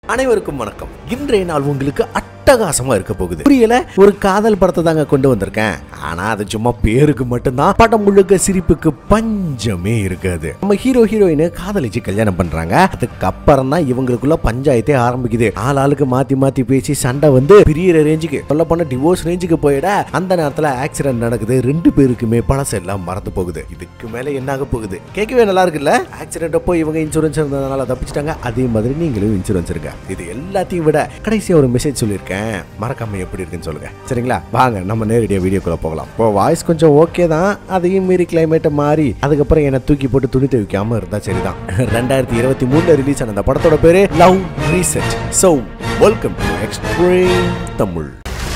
அனைவருக்கும் வணக்கம் இன்றைய நாள் உங்களுக்கு அட்டகாசமா இருக்க போகுது புரியல ஒரு காதல் படத்தை தாங்க கொண்டு வந்திருக்கேன் ஆனா அது சும்மா பேருக்கு மட்டும்தான் படம் முழுக்க சிரிப்புக்கு பஞ்சமே இருக்காது நம்ம ஹீரோ ஹீரோயின் காதலிச்சு கல்யாணம் பண்றாங்க அதுக்கப்புறம் தான் இவங்களுக்குள்ள பஞ்சாயத்தே ஆரம்பிக்குது ஆள் ஆளுக்கு மாத்தி மாத்தி பேசி சண்டை வந்து பிரியற ரேஞ்சுக்கு சொல்ல போன டிவோர்ஸ் ரேஞ்சுக்கு போயிட அந்த நேரத்துல ஆக்சிடென்ட் நடக்குது ரெண்டு பேருக்குமே பழசெல்லாம் மறந்து போகுது இதுக்கு மேல என்ன ஆக போகுது கேட்கவே நல்லா இருக்குல்ல ஆக்சிடென்ட் அப்போ இவங்க இன்சூரன்ஸ் இருந்ததுனால தப்பிச்சிட்டாங்க அதே மாதிரி நீங்களும் இன்சூரன்ஸ் இருக்க இது எல்லாத்தையும் விட கடைசியா ஒரு மெசேஜ் சொல்லியிருக்கேன் மறக்காம எப்படி இருக்குன்னு சொல்லுங்க சரிங்களா வாங்க நம்ம நேரடியாக வீடியோக்குள்ள போகலாம் இப்போ வாய்ஸ் கொஞ்சம் ஓகே தான் அதையும் மீறி கிளைமேட்டை மாறி அதுக்கப்புறம் என்னை தூக்கி போட்டு துணி துவைக்காம இருந்தா சரிதான் ரெண்டாயிரத்தி இருபத்தி மூணுல ரிலீஸ் ஆன அந்த படத்தோட பேரு love reset so welcome to extreme Tamil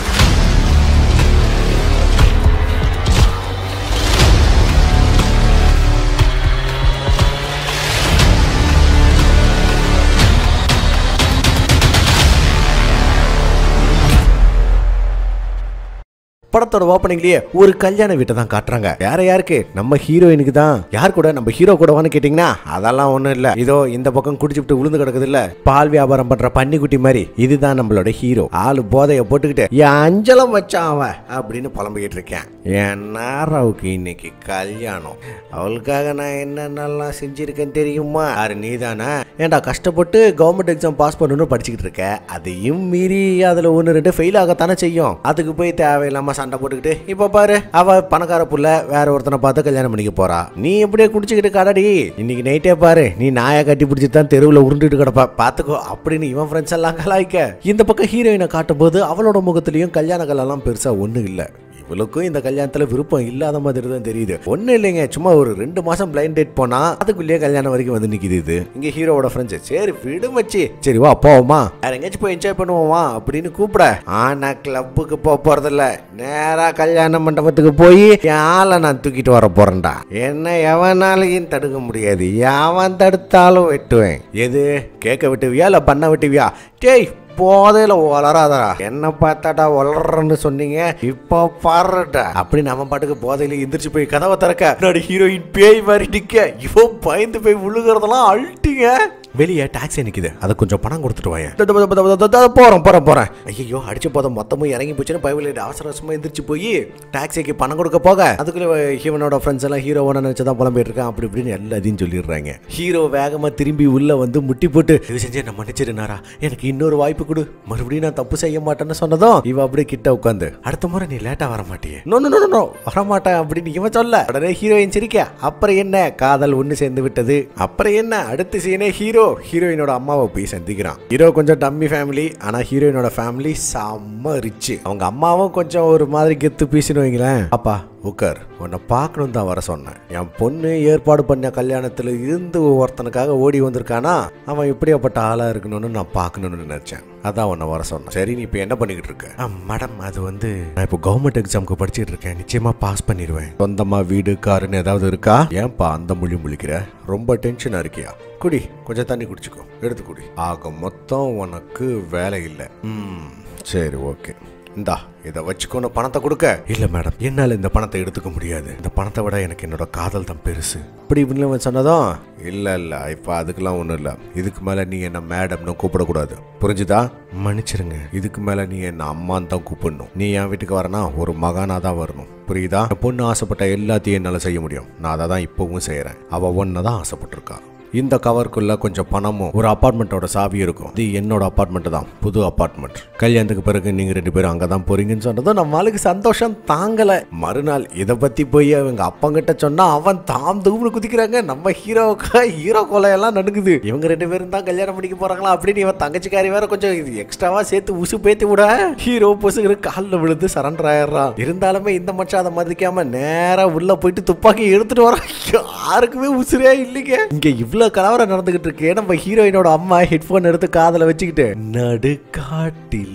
படத்தோட ஓப்பனிங்லயே ஒரு கல்யாண வீட்டை தான் காட்டுறாங்க யார யாருக்கு நம்ம ஹீரோயினுக்கு தான் யார் கூட நம்ம ஹீரோ கூடவான்னு கேட்டிங்கன்னா அதெல்லாம் ஒண்ணும் இல்ல இதோ இந்த பக்கம் குடிச்சுட்டு விழுந்து கிடக்குது இல்ல பால் வியாபாரம் பண்ற பன்னிக்குட்டி மாதிரி இதுதான் நம்மளோட ஹீரோ ஆளு போதைய போட்டுக்கிட்டு என் அஞ்சலம் வச்சான் அவன் அப்படின்னு புலம்பிக்கிட்டு இருக்கேன் என் நாராவுக்கு இன்னைக்கு கல்யாணம் அவளுக்காக நான் என்னென்னலாம் செஞ்சிருக்கேன் தெரியுமா யாரு நீதானா ஏன்டா கஷ்டப்பட்டு கவர்மெண்ட் எக்ஸாம் பாஸ் பண்ணணும்னு படிச்சுக்கிட்டு இருக்க அதையும் மீறி அதுல ஒன்று ரெண்டு ஃபெயில் ஆகத்தானே செய்யும் அதுக்கு போய் தேவையில்லாம சண்டை போட்டுக்கிட்டு இப்போ பாரு அவ பணக்கார புள்ள வேற ஒருத்தனை பார்த்து கல்யாணம் பண்ணிக்க போறா நீ எப்படியே குடிச்சுக்கிட்டு கடடி இன்னைக்கு நைட்டே பாரு நீ நாயை கட்டி பிடிச்சி தான் தெருவில் உருண்டுட்டு கிடப்ப பாத்துக்கோ அப்படின்னு இவன் ஃப்ரெண்ட்ஸ் எல்லாம் கலாய்க்க இந்த பக்கம் ஹீரோயினை காட்டும்போது அவளோட முகத்திலையும் கல்யாணங்கள் எல்லாம் பெருசா ஒண்ணு இல்ல இவளுக்கும் இந்த கல்யாணத்துல விருப்பம் இல்லாத மாதிரி தான் தெரியுது ஒண்ணு இல்லைங்க சும்மா ஒரு ரெண்டு மாசம் பிளைண்ட் டேட் போனா அதுக்குள்ளேயே கல்யாணம் வரைக்கும் வந்து நிக்குது இது இங்க ஹீரோவோட ஃப்ரெண்ட்ஸ் சரி விடு மச்சி சரி வா போவோமா வேற எங்கேயாச்சும் போய் என்ஜாய் பண்ணுவோமா அப்படின்னு கூப்பிட ஆனா கிளப்புக்கு போக போறதில்ல நேரா கல்யாண மண்டபத்துக்கு போய் என் ஆளை நான் தூக்கிட்டு வர போறேன்டா என்ன எவனாலையும் தடுக்க முடியாது எவன் தடுத்தாலும் வெட்டுவேன் எது கேட்க விட்டுவியா இல்ல பண்ண விட்டுவியா டேய் போதையில வளராதடா என்ன பார்த்தாடா வளர்றன்னு சொன்னீங்க இப்போ பாருடா அப்படி நம்ம பாட்டுக்கு போதையில எந்திரிச்சு போய் கதவை திறக்க முன்னாடி ஹீரோயின் பேய் மாதிரி நிக்க இவோ பயந்து போய் விழுகிறதெல்லாம் அழட்டிங்க வெளியே டாக்ஸி நிக்குது அதை கொஞ்சம் பணம் கொடுத்துட்டு வாங்க போறோம் போறோம் போறேன் ஐயோ அடிச்ச போதும் மொத்தமும் இறங்கி போச்சுன்னு பயவில் அவசர அவசரமா எந்திரிச்சு போய் டாக்ஸிக்கு பணம் கொடுக்க போக அதுக்குள்ள ஹீவனோட ஃப்ரெண்ட்ஸ் எல்லாம் ஹீரோவோட நினைச்சதான் புலம்பிட்டு இருக்கான் அப்படி இப்படின்னு எல்லாத்தையும் சொல்லிடுறாங்க ஹீரோ வேகமா திரும்பி உள்ள வந்து முட்டி போட்டு இது செஞ்சு என்ன மன்னிச்சிருந்தாரா எனக்கு இன்னொரு வாய்ப்பு கொடு மறுபடியும் நான் தப்பு செய்ய மாட்டேன்னு சொன்னதும் இவ அப்படியே கிட்ட உட்காந்து அடுத்த முறை நீ லேட்டா வர மாட்டியே நோ நோ நோ வரமாட்டேன் அப்படின்னு இவன் சொல்ல உடனே ஹீரோயின் சிரிக்க அப்புறம் என்ன காதல் ஒண்ணு சேர்ந்து விட்டது அப்புறம் என்ன அடுத்த சீனே ஹீரோ ஹீரோயினோட அம்மாவை போய் சந்திக்கிறான் ஹீரோ கொஞ்சம் டம்மி ஃபேமிலி ஆனா ஹீரோயினோட ஃபேமிலி செம்ம ரிச் அவங்க அம்மாவும் கொஞ்சம் ஒரு மாதிரி கெத்து பீசின்னு வைங்களேன் அப்பா உக்கர் உன்னை பார்க்கணும் தான் வர சொன்னேன் என் பொண்ணு ஏற்பாடு பண்ண கல்யாணத்துல இருந்து ஒருத்தனுக்காக ஓடி வந்திருக்கானா அவன் எப்படியாப்பட்ட ஆளா இருக்கணும்னு நான் பார்க்கணும்னு நினைச்சேன் அதான் உன்னை வர சொன்னேன் சரி நீ இப்போ என்ன பண்ணிக்கிட்டு இருக்க "ஆ, மேடம் அது வந்து நான் இப்போ கவர்மெண்ட் எக்ஸாமுக்கு படிச்சிட்டு இருக்கேன் நிச்சயமா பாஸ் பண்ணிடுவேன் சொந்தமா வீடு காருன்னு ஏதாவது இருக்கா ஏன்பா அந்த மொழி முழிக்கிற ரொம்ப டென்ஷனா இருக்கியா குடி கொஞ்சம் தண்ணி குடிச்சுக்கோ எடுத்து குடி ஆக மொத்தம் உனக்கு வேலை இல்லை ம் சரி ஓகே இந்தா இதை வச்சுக்கோன்னு பணத்தை கொடுக்க இல்ல மேடம் என்னால இந்த பணத்தை எடுத்துக்க முடியாது இந்த பணத்தை விட எனக்கு என்னோட காதல் தான் பெருசு இப்படி இப்படின்னு அவன் சொன்னதும் இல்ல இல்ல இப்ப அதுக்கெல்லாம் ஒண்ணும் இல்ல இதுக்கு மேல நீ என்ன மேடம்னு கூப்பிடக்கூடாது புரிஞ்சுதா மன்னிச்சிருங்க இதுக்கு மேல நீ என்ன அம்மான்னு தான் கூப்பிடணும் நீ என் வீட்டுக்கு வரனா ஒரு மகானா தான் வரணும் புரியுதா என் பொண்ணு ஆசைப்பட்ட எல்லாத்தையும் என்னால செய்ய முடியும் நான் அதை தான் இப்பவும் செய்யறேன் அவ ஒன்றை தான் ஆசைப்பட்டிருக்கா இந்த கவருக்குள்ள கொஞ்சம் பணமும் ஒரு அபார்ட்மெண்ட்டோட சாவி இருக்கும் இது என்னோட அபார்ட்மெண்ட் தான் புது அபார்ட்மெண்ட் கல்யாணத்துக்கு பிறகு நீங்க ரெண்டு பேரும் அங்கே தான் போறீங்கன்னு சொன்னதும் நம்ம ஆளுக்கு சந்தோஷம் தாங்கல மறுநாள் இதை பத்தி போய் அவங்க அப்பங்கிட்ட சொன்னா அவன் தாம் தூம்னு குதிக்கிறாங்க நம்ம ஹீரோவுக்கா ஹீரோ கொலையெல்லாம் நடுங்குது இவங்க ரெண்டு பேரும் தான் கல்யாணம் பண்ணிக்க போறாங்களா அப்படின்னு இவன் தங்கச்சிக்காரி வேற கொஞ்சம் இது எக்ஸ்ட்ராவா சேர்த்து உசு பேத்தி விட ஹீரோ பொசுகிற காலில் விழுந்து சரண்டர் ஆயிடுறான் இருந்தாலுமே இந்த மச்சான் அதை மதிக்காம நேரா உள்ள போயிட்டு துப்பாக்கி எடுத்துட்டு வரான் யாருக்குமே உசுரே இல்லைங்க இங்க இவ்வளவு கலவரம் நடந்துகிட்டு இருக்கு நம்ம ஹீரோயினோட அம்மா ஹெட்போன் எடுத்து காதுல வச்சுக்கிட்டு நடுக்காட்டில்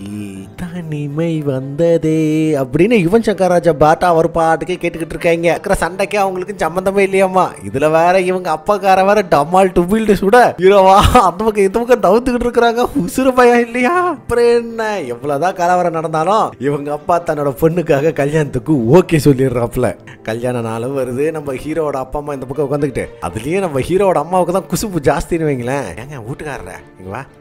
தனிமை வந்ததே அப்படின்னு யுவன் சங்கர் ராஜா பாட்டா ஒரு பாட்டுக்கே கேட்டுக்கிட்டு இருக்காங்க இருக்கிற சண்டைக்கே அவங்களுக்கு சம்பந்தமே இல்லையாம்மா இதுல வேற இவங்க அப்பாக்கார வேற டமால் டுபில்டு சுட ஹீரோவா அந்த பக்கம் இந்த பக்கம் தவிர்த்துக்கிட்டு இருக்கிறாங்க உசுறு பயம் இல்லையா அப்புறம் என்ன எவ்வளவுதான் கலவரம் நடந்தாலும் இவங்க அப்பா தன்னோட பொண்ணுக்காக கல்யாணத்துக்கு ஓகே சொல்லிடுறாப்ல கல்யாண நாளும் வருது நம்ம ஹீரோவோட அப்பா அம்மா இந்த பக்கம் உட்காந்துக்கிட்டு அதுலயே நம்ம ஹீரோவோட அம்மாவுக்கு தான் குசுப்பு ஜாஸ்தின்னு வைங்களேன் ஏங்க வீட்டுக்காரர இங்க வா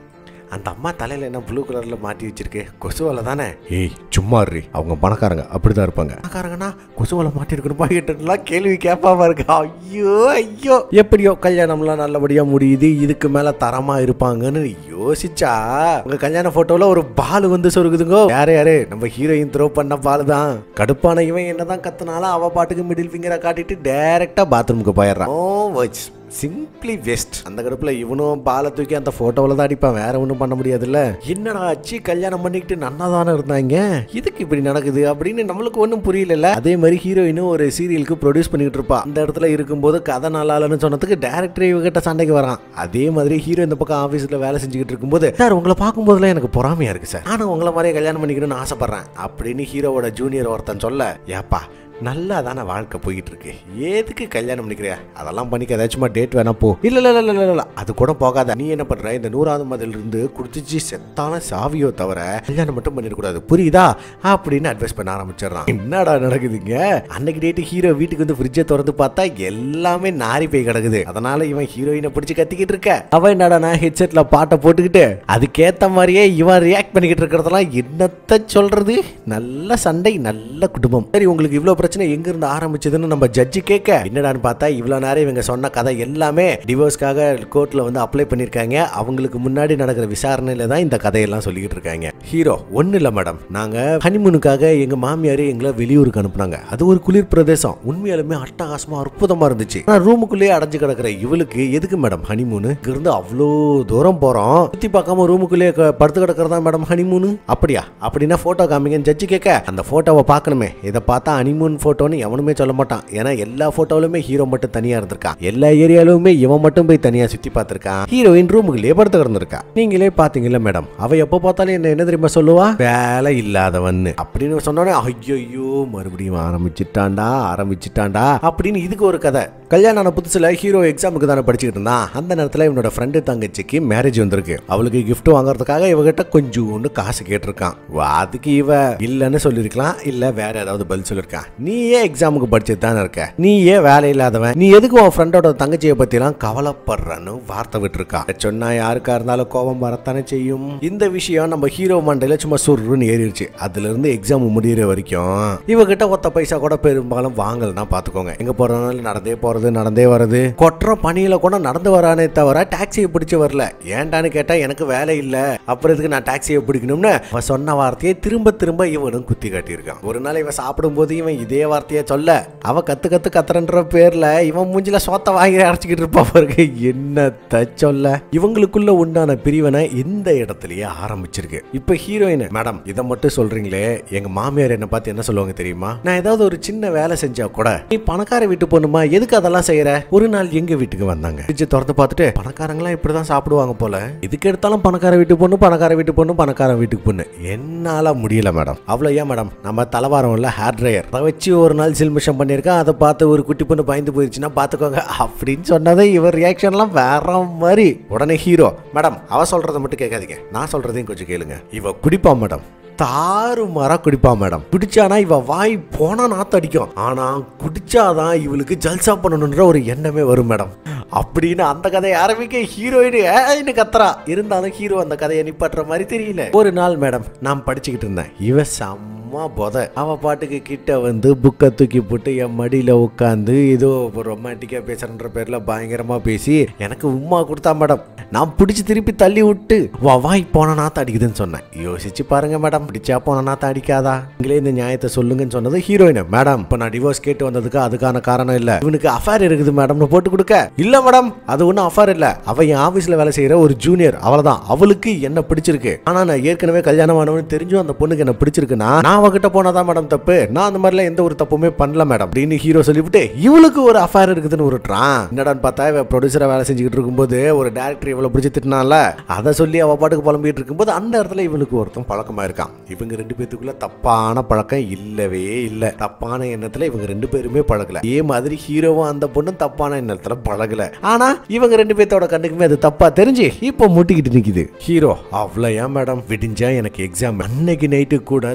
அந்த அம்மா தலையில என்ன ப்ளூ கலர்ல மாட்டி வச்சிருக்கு கொசுவலை தானே ஏய் சும்மா இருறி அவங்க பணக்காரங்க அப்படிதான் இருப்பாங்க பணக்காரங்கன்னா கொசுவலை மாட்டி இருக்கணுமா கிட்டலாம் கேள்வி கேட்பாம இருக்கு ஐயோ ஐயோ எப்படியோ கல்யாணம்லாம் நல்லபடியா முடியுது இதுக்கு மேல தரமா இருப்பாங்கன்னு யோசிச்சா உங்க கல்யாண போட்டோல ஒரு பால் வந்து சொருகுதுங்க யாரு யாரு நம்ம ஹீரோயின் த்ரோ பண்ண பால் தான் கடுப்பான இவன் என்னதான் கத்துனாலும் அவ பாட்டுக்கு மிடில் ஃபிங்கரை காட்டிட்டு டைரக்டா பாத்ரூமுக்கு போயிடுறான் ஓ வச்சு சிம்பிளி வெஸ்ட் அந்த கடுப்புல இவனும் பாலை தூக்கி அந்த போட்டோவில் தான் அடிப்பான் வேற ஒன்றும் பண்ண முடியாதுல்ல என்னடா ஆச்சு கல்யாணம் பண்ணிக்கிட்டு நன்னா தானே இருந்தாங்க இதுக்கு இப்படி நடக்குது அப்படின்னு நம்மளுக்கு ஒன்றும் புரியல அதே மாதிரி ஹீரோயினும் ஒரு சீரியலுக்கு ப்ரொடியூஸ் பண்ணிட்டு இருப்பா அந்த இடத்துல இருக்கும்போது கதை நல்லா இல்லைன்னு சொன்னதுக்கு டேரக்டர் இவகிட்ட சண்டைக்கு வரான் அதே மாதிரி ஹீரோ இந்த பக்கம் ஆஃபீஸில் வேலை செஞ்சுக்கிட்டு இருக்கும்போது சார் உங்களை பார்க்கும்போதுலாம் எனக்கு பொறாமையா இருக்கு சார் நானும் உங்களை மாதிரியே கல்யாணம் பண்ணிக்கணும்னு ஆசைப்படுறேன் அப்படின்னு ஹீரோவோட ஜூனியர் ஒருத்தன் சொல்ல ஏப்பா நல்லா தானே வாழ்க்கை போயிட்டு இருக்கு எதுக்கு கல்யாணம் பண்ணிக்கிறியா அதெல்லாம் பண்ணிக்க ஏதாச்சும் டேட் வேணா போ இல்ல இல்ல இல்ல இல்ல இல்ல அது கூட போகாத நீ என்ன பண்ற இந்த நூறாவது மதில இருந்து குடிச்சிச்சு செத்தான சாவியோ தவிர கல்யாணம் மட்டும் பண்ணிடக்கூடாது புரியுதா அப்படின்னு அட்வைஸ் பண்ண ஆரம்பிச்சிடுறான் என்னடா நடக்குதுங்க அன்னைக்கு டேட்டு ஹீரோ வீட்டுக்கு வந்து ஃப்ரிட்ஜை திறந்து பார்த்தா எல்லாமே நாரி போய் கிடக்குது அதனால இவன் ஹீரோயினை பிடிச்சி கத்திக்கிட்டு இருக்க அவ என்னடா நான் ஹெட்செட்ல பாட்டை போட்டுக்கிட்டு அதுக்கேத்த மாதிரியே இவன் ரியாக்ட் பண்ணிக்கிட்டு இருக்கிறதெல்லாம் என்னத்த சொல்றது நல்ல சண்டை நல்ல குடும்பம் சரி உங்களுக்கு இவ்வளவு பிரச்சனை எங்க இருந்து ஆரம்பிச்சதுன்னு நம்ம ஜட்ஜி கேட்க என்னடான்னு பார்த்தா இவ்வளவு நேரம் இவங்க சொன்ன கதை எல்லாமே டிவோர்ஸ்க்காக கோர்ட்ல வந்து அப்ளை பண்ணிருக்காங்க அவங்களுக்கு முன்னாடி நடக்கிற விசாரணையில தான் இந்த கதையெல்லாம் சொல்லிக்கிட்டு இருக்காங்க ஹீரோ ஒண்ணு இல்ல மேடம் நாங்க ஹனிமூனுக்காக எங்க மாமியார் எங்களை வெளியூருக்கு அனுப்புனாங்க அது ஒரு குளிர் பிரதேசம் உண்மையாலுமே அட்டகாசமா அற்புதமா இருந்துச்சு ஆனா ரூமுக்குள்ளேயே அடைஞ்சு கிடக்குற இவளுக்கு எதுக்கு மேடம் ஹனிமூனு இருந்து அவ்வளோ தூரம் போறோம் சுத்தி பார்க்காம ரூமுக்குள்ளேயே க- படுத்து கிடக்கிறதா மேடம் ஹனிமூனு அப்படியா அப்படின்னா போட்டோ காமிங்கன்னு ஜட்ஜி கேட்க அந்த போட்டோவை பார்க்கணுமே இதை பார்த்தா ஹனிமூன் போட்டோன்னு எவனுமே சொல்ல மாட்டான் ஏன்னா எல்லா போட்டோவிலுமே ஹீரோ மட்டும் தனியா இருந்திருக்கான் எல்லா ஏரியாலுமே இவன் மட்டும் போய் தனியா சுத்தி பார்த்திருக்கான் ஹீரோயின் ரூமுக்குள்ளேயே படுத்து கிடந்திருக்கா நீங்களே பாத்தீங்கல்ல மேடம் அவ எப்போ பார்த்தாலும் என்ன என்ன தெரியுமா சொல்லுவா வேலை இல்லாதவன் அப்படின்னு சொன்னோடனே ஐயோ மறுபடியும் ஆரம்பிச்சிட்டான்டா ஆரம்பிச்சிட்டான்டா அப்படின்னு இதுக்கு ஒரு கதை கல்யாணம் ஆன புதுசுல ஹீரோ எக்ஸாமுக்கு தானே படிச்சுக்கிட்டு இருந்தான் அந்த நேரத்துல இவனோட ஃப்ரெண்டு தங்கச்சிக்கு மேரேஜ் வந்திருக்கு அவளுக்கு gift வாங்குறதுக்காக இவகிட்ட கொஞ்சோண்டு காசு கேட்டிருக்கான் வா, அதுக்கு இவ இல்லைன்னு சொல்லியிருக்கலாம் இல்ல வேற ஏதாவது பதில் சொல்லியிருக்கான் நீ ஏன் எக்ஸாமுக்கு படிச்சுட்டு தானே இருக்க நீ ஏன் வேலை இல்லாதவன் நீ எதுக்கு உன் ஃப்ரெண்டோட தங்கச்சியை பத்தி எல்லாம் கவலைப்படுறன்னு வார்த்தை விட்டுருக்கா சொன்னா யாருக்கா இருந்தாலும் கோபம் வரத்தானே செய்யும் இந்த விஷயம் நம்ம ஹீரோ மண்டையில சும்மா சுருன்னு ஏறிடுச்சு அதுல இருந்து எக்ஸாம் முடியிற வரைக்கும் இவகிட்ட ஒத்த பைசா கூட பெரும்பாலும் வாங்கலன்னா பாத்துக்கோங்க எங்க போறதுனால நடந்தே போறது நடந்தே வர்றது கொட்டுற பணியில கூட நடந்து வரானே தவிர டாக்ஸியை பிடிச்சு வரல ஏன்டான்னு கேட்டா எனக்கு வேலை இல்ல அப்புறம் இதுக்கு நான் டாக்ஸியை பிடிக்கணும்னு அவ சொன்ன வார்த்தையை திரும்ப திரும்ப இவனும் குத்தி காட்டியிருக்கான் ஒரு நாள் இவன் சாப்பிடும்போது இவன் இதே வார்த்தையை சொல்ல அவ கத்து கத்து கத்துறன்ற பேர்ல இவன் மூஞ்சில சோத்த வாங்கி அரைச்சிக்கிட்டு இருப்பா பாருங்க என்னத்த சொல்ல இவங்களுக்குள்ள உண்டான பிரிவினை இந்த இடத்துலயே ஆரம்பிச்சிருக்கு இப்ப ஹீரோயின் மேடம் இதை மட்டும் சொல்றீங்களே எங்க மாமியார் என்ன பார்த்து என்ன சொல்லுவாங்க தெரியுமா நான் ஏதாவது ஒரு சின்ன வேலை செஞ்சா கூட நீ பணக்கார வீட்டு பொண்ணுமா எதுக்கு அதெல்லாம் செய்யற ஒரு நாள் எங்க வீட்டுக்கு வந்தாங்க ஃப்ரிட்ஜை திறந்து பார்த்துட்டு பணக்காரங்களாம் இப்படிதான் சாப்பிடுவாங்க போல இதுக்கு எடுத்தாலும் பணக்கார வீட்டு பொண்ணு பணக்கார வீட்டு பொண்ணு பணக்கார வீட்டுக்கு பொண்ணு என்னால முடியல மேடம் அவ்வளோ ஏன் மேடம் நம்ம தலைவாரம் இல்ல ஹேர் ட்ரையர் அதை வச்சு ஒரு நாள் சில்மிஷம் பண்ணியிருக்கேன் அதை பார்த்து ஒரு குட்டி பொண்ணு பயந்து போயிருச்சுன்னா பார்த்துக்கோங்க அப்படின்னு சொன்னதே இவர் ரியாக்ஷன்லாம் வேற மாதிரி உடனே ஹீரோ மேடம் அவ சொல்றதை மட்டும் கேட்காதீங்க நான் சொல்றதையும் கொஞ்சம் கேளுங்க இவ குடிப்பா மேடம் தாறு மரம் குடிப்பா மேடம் குடிச்சானா இவ வாய் போனா நாத்து அடிக்கும் ஆனா குடிச்சாதான் இவளுக்கு ஜல்சா பண்ணணுன்ற ஒரு எண்ணமே வரும் மேடம் அப்படின்னு அந்த கதையை ஆரம்பிக்க ஹீரோயின் ஏன்னு கத்துறா இருந்தாலும் ஹீரோ அந்த கதையை நிப்பாட்டுற மாதிரி தெரியல ஒரு நாள் மேடம் நான் படிச்சுக்கிட்டு இருந்தேன் இவ செம்ம பொத அவ பாட்டுக்கு கிட்ட வந்து புக்கை தூக்கி போட்டு என் மடியில உட்காந்து ஏதோ ரொமான்டிக்கா பேசுறன்ற பேர்ல பயங்கரமா பேசி எனக்கு உம்மா கொடுத்தா மேடம் நான் பிடிச்சி திருப்பி தள்ளி விட்டு வா வாய் போன நாத்த அடிக்குதுன்னு சொன்னேன் யோசிச்சு பாருங்க மேடம் பிடிச்சா போன நாத்த அடிக்காதா நீங்களே இந்த நியாயத்தை சொல்லுங்கன்னு சொன்னது ஹீரோயின் மேடம் இப்போ நான் டிவோர்ஸ் கேட்டு வந்ததுக்கு அதுக்கான காரணம் இல்ல இவனுக்கு அஃபேர் இருக்குது மேடம்னு போட்டு கொடுக்க இல்ல மேடம் அது ஒன்றும் அஃபேர் இல்ல அவ என் ஆபீஸ்ல வேலை செய்யற ஒரு ஜூனியர் அவ்வளவுதான் அவளுக்கு என்ன பிடிச்சிருக்கு ஆனா நான் ஏற்கனவே கல்யாணம் ஆனவனு தெரிஞ்சும் அந்த பொண்ணுக்கு என்ன பிடிச்சிருக்குன்னா நான் அவகிட்ட போனாதான் மேடம் தப்பு நான் அந்த மாதிரிலாம் எந்த ஒரு தப்புமே பண்ணல மேடம் அப்படின்னு ஹீரோ சொல்லிவிட்டு இவளுக்கு ஒரு அஃபேர் இருக்குதுன்னு விட்டுறான் என்னடான்னு பார்த்தா இவ ப்ரொடியூசரா வேலை செஞ்சுக்கிட்டு இருக்கும்போது ஒரு டேரக்டர் இவ்வளவு பிடிச்சி திட்டினால அதை சொல்லி அவ பாட்டுக்கு புலம்பிட்டு இருக்கும்போது அந்த இடத்துல இவளுக்கு ஒருத்தன் பழக்கமா இருக்கான் இவங்க ரெண்டு பேத்துக்குள்ள தப்பான பழக்கம் இல்லவே இல்லை தப்பான எண்ணத்துல இவங்க ரெண்டு பேருமே பழகல அதே மாதிரி ஹீரோவும் அந்த பொண்ணும் தப்பான எண்ணத்துல பழகல ஆனா இவங்க ரெண்டு பேர்த்தோட கண்ணுக்குமே அது தப்பா தெரிஞ்சு இப்போ முட்டிக்கிட்டு நிக்குது ஹீரோ அவ்வளோ ஏன் மேடம் விடிஞ்சா எனக்கு எக்ஸாம் அன்னைக்கு நைட்டு கூட தாறு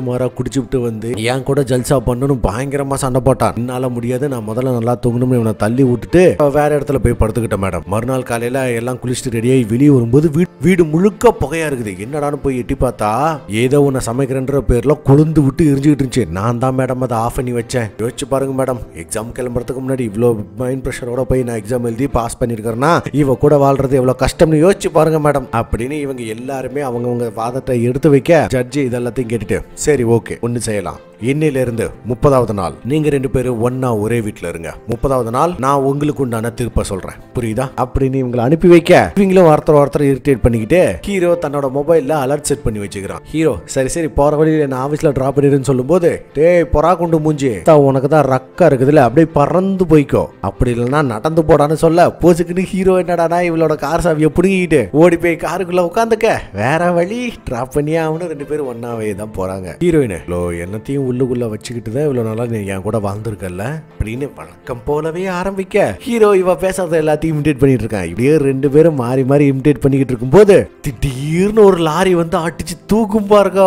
தாறுமாறா குடிச்சுட்டு வந்து என் கூட ஜல்சா பண்ணணும் பயங்கரமா சண்டை போட்டான் என்னால முடியாது நான் முதல்ல நல்லா தூங்கணும்னு இவனை தள்ளி விட்டுட்டு வேற இடத்துல போய் படுத்துக்கிட்டேன் மேடம் மறுநாள் காலையில எல்லாம் குளிச்சுட்டு ரெடியாகி வெளியே வரும்போது வீ- வீடு முழுக்க புகையா இருக்குது என்னடான்னு போய் எட்டி பார்த்தா ஏதோ உன்னை சமைக்கிறேன்ற பேர்ல கொழுந்து விட்டு எரிஞ்சுக்கிட்டு இருந்துச்சு நான் தான் மேடம் அதை ஆஃப் பண்ணி வச்சேன் யோசிச்சு பாருங்க மேடம் எக்ஸாம் கிளம்புறதுக்கு முன்னாடி இவ்வளோ மைண்ட் ப்ரெஷரோட போய் நான் எக்ஸாம் எழுதி பாஸ் பண்ணியிருக்கிறேன்னா இவ கூட வாழ்றது எவ்வளோ கஷ்டம்னு யோசிச்சு பாருங்க மேடம் அப்படின்னு இவங்க எல்லாருமே அவங்கவங்க வாதத்தை எடுத்து வைக்க ஜட்ஜி இதெல்லாத்தையும் கேட்டுட்டு சரி ஓகே ஒன்று செய்யலாம் இன்னையில இருந்து முப்பதாவது நாள் நீங்க ரெண்டு பேரும் ஒண்ணா ஒரே வீட்ல இருங்க முப்பதாவது நாள் நான் உங்களுக்கு உண்டான தீர்ப்பை சொல்றேன் புரியுதா அப்படின்னு இவங்களை அனுப்பி வைக்க இவங்களும் ஒருத்தர் ஒருத்தர் இரிட்டேட் பண்ணிக்கிட்டு ஹீரோ தன்னோட மொபைல்ல அலர்ட் செட் பண்ணி வச்சுக்கிறான் ஹீரோ சரி சரி போற வழியில நான் ஆபீஸ்ல டிராப் பண்ணிடுன்னு சொல்லும்போது டேய் பொறா கொண்டு மூஞ்சி தா, உனக்கு தான் ரக்கா இருக்குதுல்ல அப்படியே பறந்து போய்க்கோ அப்படி இல்லைன்னா நடந்து போடான்னு சொல்ல போச்சுக்குன்னு ஹீரோ என்னடானா இவளோட கார் சாவியை பிடுங்கிக்கிட்டு ஓடி போய் காருக்குள்ள உட்காந்துக்க வேற வழி டிராப் பண்ணியே ஆகணும் ரெண்டு பேரும் ஒன்னாவே தான் போறாங்க ஹீரோயின் லோ என்னத்தையும் உள்ளுக்குள்ள வச்சுக்கிட்டு தான் இவ்வளவு நாளா நீ என் கூட வாழ்ந்திருக்கல்ல அப்படின்னு வழக்கம் போலவே ஆரம்பிக்க ஹீரோ இவ பேசாத எல்லாத்தையும் இமிடேட் பண்ணிட்டு இருக்கான் இப்படியே ரெண்டு பேரும் மாறி மாறி இமிடேட் பண்ணிக்கிட்டு இருக்கும்போது திடீர்னு ஒரு லாரி வந்து அடிச்சு தூக்கும் பாருங்க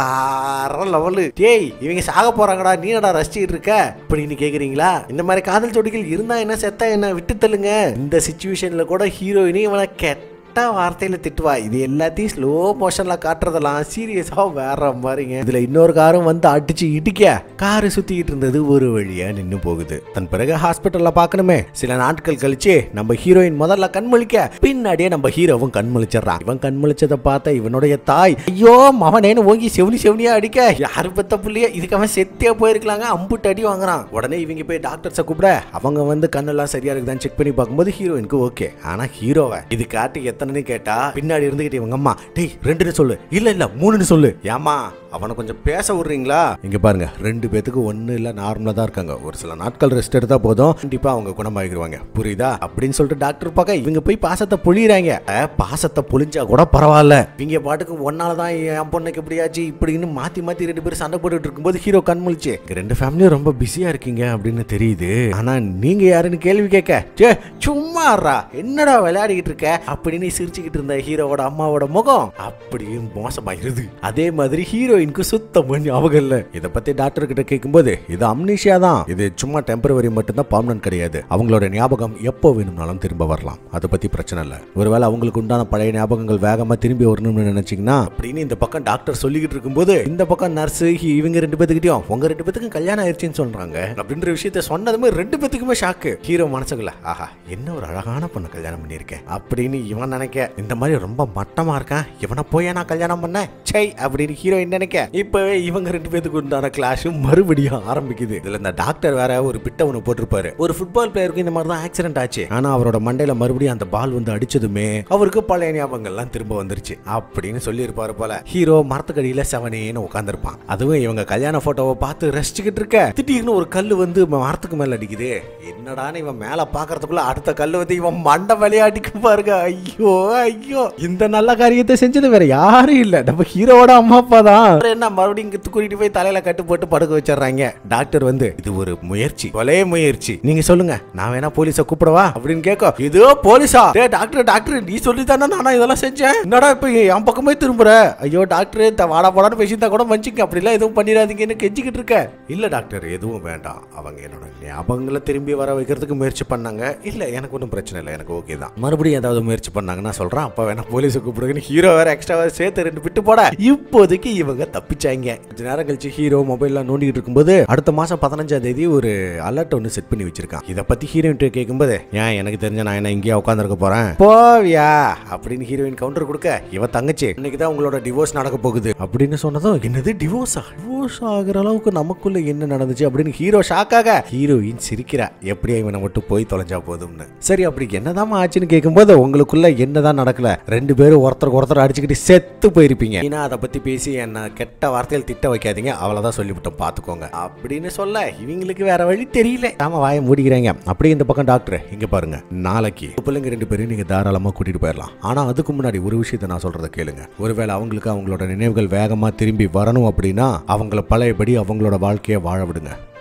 வேற லெவலு டேய் இவங்க சாக போறாங்கடா நீ என்னடா ரசிச்சுட்டு இருக்க அப்படின்னு கேக்குறீங்களா இந்த மாதிரி காதல் ஜோடிகள் இருந்தா என்ன செத்தா என்ன விட்டு தள்ளுங்க இந்த சுச்சுவேஷன்ல கூட ஹீரோயினி இவனை கெட்ட கரெக்டாக வார்த்தையில் திட்டுவா இது எல்லாத்தையும் ஸ்லோ மோஷனில் காட்டுறதெல்லாம் சீரியஸாக வேற மாதிரிங்க இதில் இன்னொரு காரும் வந்து அடிச்சு இடிக்க காரு சுற்றிக்கிட்டு இருந்தது ஒரு வழியாக நின்று போகுது தன் பிறகு ஹாஸ்பிட்டலில் பார்க்கணுமே சில நாட்கள் கழிச்சு நம்ம ஹீரோயின் முதல்ல கண்முழிக்க பின்னாடியே நம்ம ஹீரோவும் கண்முழிச்சிடுறான் இவன் கண்முழிச்சதை பார்த்த இவனுடைய தாய் ஐயோ மவனேன்னு ஓங்கி செவனி செவனியா அடிக்க யாரு பெத்த புள்ளைய இதுக்கு அவன் செத்தே போயிருக்கலாங்க அம்புட்டு அடி வாங்குறான் உடனே இவங்க போய் டாக்டர்ஸை கூப்பிட அவங்க வந்து கண்ணெல்லாம் சரியா இருக்குதான்னு செக் பண்ணி பார்க்கும்போது ஹீரோயினுக்கு ஓகே ஆனா ஹீரோவை இது காட்டு எத்தனைன்னு கேட்டா பின்னாடி இருந்துகிட்டு இவங்க அம்மா டேய் ரெண்டுன்னு சொல்லு இல்ல இல்ல மூணுன்னு சொல்லு ஏமா அவனை கொஞ்சம் பேச விடுறீங்களா இங்க பாருங்க ரெண்டு பேத்துக்கு ஒண்ணு இல்ல நார்மலா தான் இருக்காங்க ஒரு சில நாட்கள் ரெஸ்ட் எடுத்தா போதும் கண்டிப்பா அவங்க குணமாகிடுவாங்க புரியுதா அப்படின்னு சொல்லிட்டு டாக்டர் பார்க்க இவங்க போய் பாசத்தை பொழியறாங்க அஹ், பாசத்தை பொழிஞ்சா கூட பரவாயில்ல இவங்க பாட்டுக்கு ஒன்னால தான் என் பொண்ணுக்கு இப்படியாச்சு இப்படின்னு மாத்தி மாத்தி ரெண்டு பேரும் சண்டை போட்டுட்டு இருக்கும்போது ஹீரோ கண் முழிச்சு "இங்க ரெண்டு ஃபேமிலியும் ரொம்ப பிஸியா இருக்கீங்க அப்படின்னு தெரியுது ஆனா நீங்க யாருன்னு கேள்வி கேட்க "ச்சே, சும்மாறா என்னடா விளையாடிக்கிட்டு இருக்க அப்படின்னு சிரிச்சுக்கிட்டு இருந்த ஹீரோவோட அம்மாவோட முகம் அப்படியே மோசமாயிருது அதே மாதிரி ஹீரோயினுக்கு சுத்தமா ஞாபகம் இல்ல இத பத்தி டாக்டர் கிட்ட கேட்கும்போது இது அம்னீஷியா தான் இது சும்மா டெம்பரவரி மட்டும்தான் பர்மனன்ட் கிடையாது அவங்களோட ஞாபகம் எப்போ வேணும்னாலும் திரும்ப வரலாம் அதை பத்தி பிரச்சனை இல்ல ஒருவேளை அவங்களுக்கு உண்டான பழைய ஞாபகங்கள் வேகமா திரும்பி வரணும்னு நினைச்சீங்கன்னா அப்படின்னு இந்த பக்கம் டாக்டர் சொல்லிக்கிட்டு இருக்கும்போது இந்த பக்கம் நர்ஸ் இவங்க ரெண்டு பேத்துக்கிட்டையும் உங்க ரெண்டு பேத்துக்கும் கல்யாணம் ஆயிடுச்சுன்னு சொல்றாங்க அப்படின்ற விஷயத்த சொன்னதுமே ரெண்டு பேத்துக்குமே ஷாக்கு ஹீரோ மனசுக்குள்ள ஆஹா என்ன ஒரு அழகான பொண்ணு கல்யாணம் பண்ணியிருக்கேன் அப்படின்னு இவன் நினைக்க இந்த மாதிரி ரொம்ப மட்டமா இருக்கான் இவனை போய் நான் கல்யாணம் பண்ணேன் சை அப்படின்னு ஹீரோயின் நினைக்க இப்பவே இவங்க ரெண்டு பேத்துக்கு உண்டான கிளாஷும் மறுபடியும் ஆரம்பிக்குது இதுல இந்த டாக்டர் வேற ஒரு பிட்ட ஒன்று போட்டிருப்பாரு ஒரு ஃபுட்பால் பிளேயருக்கு இந்த மாதிரி தான் ஆக்சிடென்ட் ஆச்சு ஆனா அவரோட மண்டையில மறுபடியும் அந்த பால் வந்து அடிச்சதுமே அவருக்கு பழைய ஞாபகங்கள்லாம் திரும்ப வந்துருச்சு அப்படின்னு சொல்லியிருப்பாரு போல ஹீரோ மரத்துக்கடியில செவனேன்னு உட்காந்துருப்பான் அதுவும் இவங்க கல்யாண போட்டோவை பார்த்து ரசிச்சுக்கிட்டு இருக்க திடீர்னு ஒரு கல்லு வந்து மரத்துக்கு மேல அடிக்குது என்னடான்னு இவன் மேல பாக்குறதுக்குள்ள அடுத்த கல்லு வந்து இவன் மண்டை விளையாடிக்கு பாருங்க ஐயோ ஐயோ இந்த நல்ல காரியத்தை செஞ்சது வேற யாரும் இல்ல நம்ம ஹீரோவோட அம்மா அப்பா தான் அப்புறம் என்ன மறுபடியும் இங்க கூட்டிட்டு போய் தலையில கட்டு போட்டு படுக்க வச்சிடுறாங்க டாக்டர் வந்து இது ஒரு முயற்சி கொலை முயற்சி நீங்க சொல்லுங்க நான் வேணா போலீஸ கூப்பிடவா அப்படின்னு கேட்க இதோ போலீஸா டே டாக்டர் டாக்டர் நீ சொல்லி தானே நானா இதெல்லாம் செஞ்சேன் என்னடா இப்ப என் பக்கமே திரும்புற ஐயோ டாக்டர் த வாடா போடான்னு பேசியிருந்தா கூட மன்னிச்சுங்க அப்படிலாம் எதுவும் பண்ணிடாதீங்கன்னு கெஞ்சிக்கிட்டு இருக்க இல்ல டாக்டர் எதுவும் வேண்டாம் அவங்க என்னோட ஞாபகங்களை திரும்பி வர வைக்கிறதுக்கு முயற்சி பண்ணாங்க இல்ல எனக்கு ஒன்றும் பிரச்சனை இல்லை எனக்கு ஓகே தான் மறுபடியும் ஏதாவது முயற்சி பண்ணாங்கன்னா சொல்றேன் அப்ப வேணா போலீஸை கூப்பிடுங்கன்னு ஹீரோ வேற எக்ஸ்ட்ரா வேற சேர்த்து ரெண்டு விட்டு போட இப்போதைக்கு இவங்க தப்பிச்சாங்க கொஞ்ச நேரம் கழிச்சு ஹீரோ மொபைல்லாம் நோண்டிக்கிட்டு இருக்கும்போது அடுத்த மாசம் பதினஞ்சாம் தேதி ஒரு அலர்ட் ஒன்று செட் பண்ணி வச்சிருக்கான் இதை பத்தி ஹீரோயின் கேட்கும்போது ஏன் எனக்கு தெரிஞ்ச நான் என்ன இங்கேயே உட்காந்துருக்க போறேன் போவியா அப்படின்னு ஹீரோயின் கவுண்டர் கொடுக்க இவ தங்கச்சி இன்னைக்கு தான் உங்களோட டிவோர்ஸ் நடக்க போகுது அப்படின்னு சொன்னதும் என்னது டிவோர்ஸா டிவோர்ஸ் ஆகுற அளவுக்கு நமக்குள்ள என்ன நடந்துச்சு அப்படின்னு ஹீரோ ஷாக்காக ஹீரோயின் சிரிக்கிறா எப்படியா இவனை மட்டும் போய் தொலைஞ்சா போதும்னு சரி அப்படி என்னதான் ஆச்சுன்னு கேட்கும்போது உங்களுக்குள்ள என்னதான் நடக்கல ரெண்டு பேரும் ஒருத்தருக்கு ஒருத்தர் அடிச்சுக்கிட்டு செத்து போயிருப்பீங்க ஏன்னா அதை பத்தி பேசி என்ன கெட்ட வார்த்தையில் திட்ட வைக்காதீங்க அவ்வளவுதான் சொல்லிவிட்டோம் பாத்துக்கோங்க அப்படின்னு சொல்ல இவங்களுக்கு வேற வழி தெரியல ஆமா வாயை மூடிக்கிறாங்க அப்படியே இந்த பக்கம் டாக்டர் இங்க பாருங்க நாளைக்கு பிள்ளைங்க ரெண்டு பேரும் நீங்க தாராளமா கூட்டிட்டு போயிடலாம் ஆனா அதுக்கு முன்னாடி ஒரு விஷயத்தை நான் சொல்றத கேளுங்க ஒருவேளை அவங்களுக்கு அவங்களோட நினைவுகள் வேகமா திரும்பி வரணும் அப்படின்னா அவங்கள பழையபடி அவங்களோட வாழ்க்கையை வாழ விடுங்க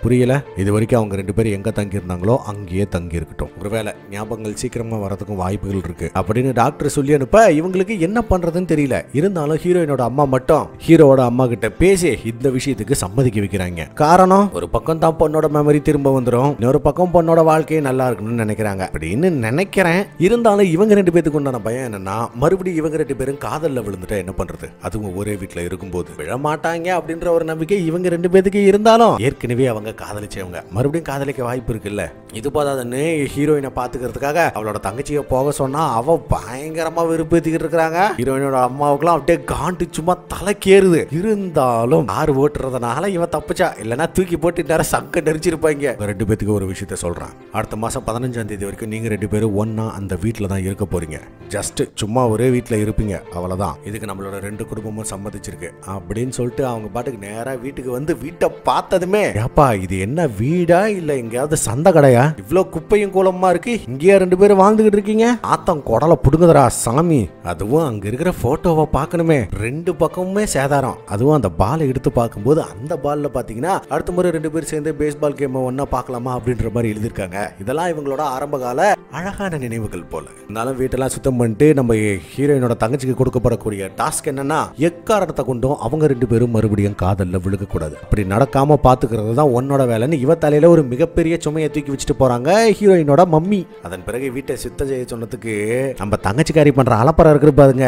புரியல இது வரைக்கும் அவங்க ரெண்டு பேரும் எங்க தங்கி இருந்தாங்களோ அங்கேயே தங்கி இருக்கட்டும் ஒருவேளை ஞாபகங்கள் சீக்கிரமா வரதுக்கும் வாய்ப்புகள் இருக்கு அப்படின்னு டாக்டர் சொல்லி அனுப்ப இவங்களுக்கு என்ன பண்றதுன்னு தெரியல இருந்தாலும் ஹீரோயினோட அம்மா மட்டும் ஹீரோவோட அம்மா கிட்ட பேசி இந்த விஷயத்துக்கு சம்மதிக்க வைக்கிறாங்க காரணம் ஒரு பக்கம் தான் பொண்ணோட மெமரி திரும்ப வந்துடும் இன்னொரு பக்கம் பொண்ணோட வாழ்க்கையே நல்லா இருக்கணும்னு நினைக்கிறாங்க அப்படின்னு நினைக்கிறேன் இருந்தாலும் இவங்க ரெண்டு பேத்துக்கு உண்டான பயம் என்னன்னா மறுபடியும் இவங்க ரெண்டு பேரும் காதல்ல விழுந்துட்டா என்ன பண்றது அதுவும் ஒரே வீட்டுல இருக்கும்போது விழமாட்டாங்க அப்படின்ற ஒரு நம்பிக்கை இவங்க ரெண்டு பேத்துக்கு இருந்தாலும் ஏற்கனவே அவங்க காதலிச்சவங்க மறுபடியும் காதலிக்க வாய்ப்பு இருக்குல்ல இது போதாதுன்னு ஹீரோயினை பாத்துக்கிறதுக்காக அவளோட தங்கச்சியை போக சொன்னா அவ பயங்கரமா வெறுப்பேத்திக்கிட்டு இருக்கிறாங்க ஹீரோயினோட அம்மாவுக்குலாம் அப்படியே காண்டு சும்மா தலைக்கேறுது இருந்தாலும் கார் ஓட்டுறதுனால இவன் தப்பிச்சா இல்லைன்னா தூக்கி போட்டு நேரம் சங்க நெரிச்சிருப்பாங்க இவங்க ரெண்டு பேத்துக்கு ஒரு விஷயத்த சொல்றேன் அடுத்த மாசம் பதினஞ்சாம் தேதி வரைக்கும் நீங்க ரெண்டு பேரும் ஒன்னா அந்த வீட்டில் தான் இருக்க போறீங்க ஜஸ்ட் சும்மா ஒரே வீட்டில் இருப்பீங்க அவ்வளவுதான் இதுக்கு நம்மளோட ரெண்டு குடும்பமும் சம்மதிச்சிருக்கு அப்படின்னு சொல்லிட்டு அவங்க பாட்டுக்கு நேரா வீட்டுக்கு வந்து வீட்டை பார்த்ததுமே ஏப்பா இது என்ன வீடா இல்ல எங்கேயாவது சந்தை கடையா இவ்ளோ குப்பையும் கூலமா இருக்கு இங்கேயா ரெண்டு பேரும் வாழ்ந்துகிட்டு இருக்கீங்க ஆத்தம் குடலை புடுங்குதுடா சாமி அதுவும் அங்க இருக்கிற போட்டோவை பார்க்கணுமே ரெண்டு பக்கமுமே சேதாரம் அதுவும் அந்த பாலை எடுத்து பார்க்கும்போது அந்த பால்ல பாத்தீங்கன்னா அடுத்த முறை ரெண்டு பேரும் சேர்ந்து பேஸ்பால் கேம் ஒன்னா பார்க்கலாமா அப்படின்ற மாதிரி எழுதியிருக்காங்க இதெல்லாம் இவங்களோட ஆரம்ப கால அழகான நினைவுகள் போல இருந்தாலும் வீட்டெல்லாம் சுத்தம் பண்ணிட்டு நம்ம ஹீரோயினோட தங்கச்சிக்கு கொடுக்கப்படக்கூடிய டாஸ்க் என்னன்னா எக்காரணத்தை கொண்டும் அவங்க ரெண்டு பேரும் மறுபடியும் காதல்ல விழுக கூடாது அப்படி நடக்காம பாத்துக்கிறது தான் உன்னோட வேலைன்னு இவ தலையில ஒரு மிகப்பெரிய சுமையை தூக்கி வச்சுட்டு போறாங்க ஹீரோயினோட மம்மி அதன் பிறகு வீட்டை சுத்தம் செய்ய சொன்னதுக்கு நம்ம தங்கச்சிக்காரி பண்ற அலப்பறம் இருக்குது பாருங்க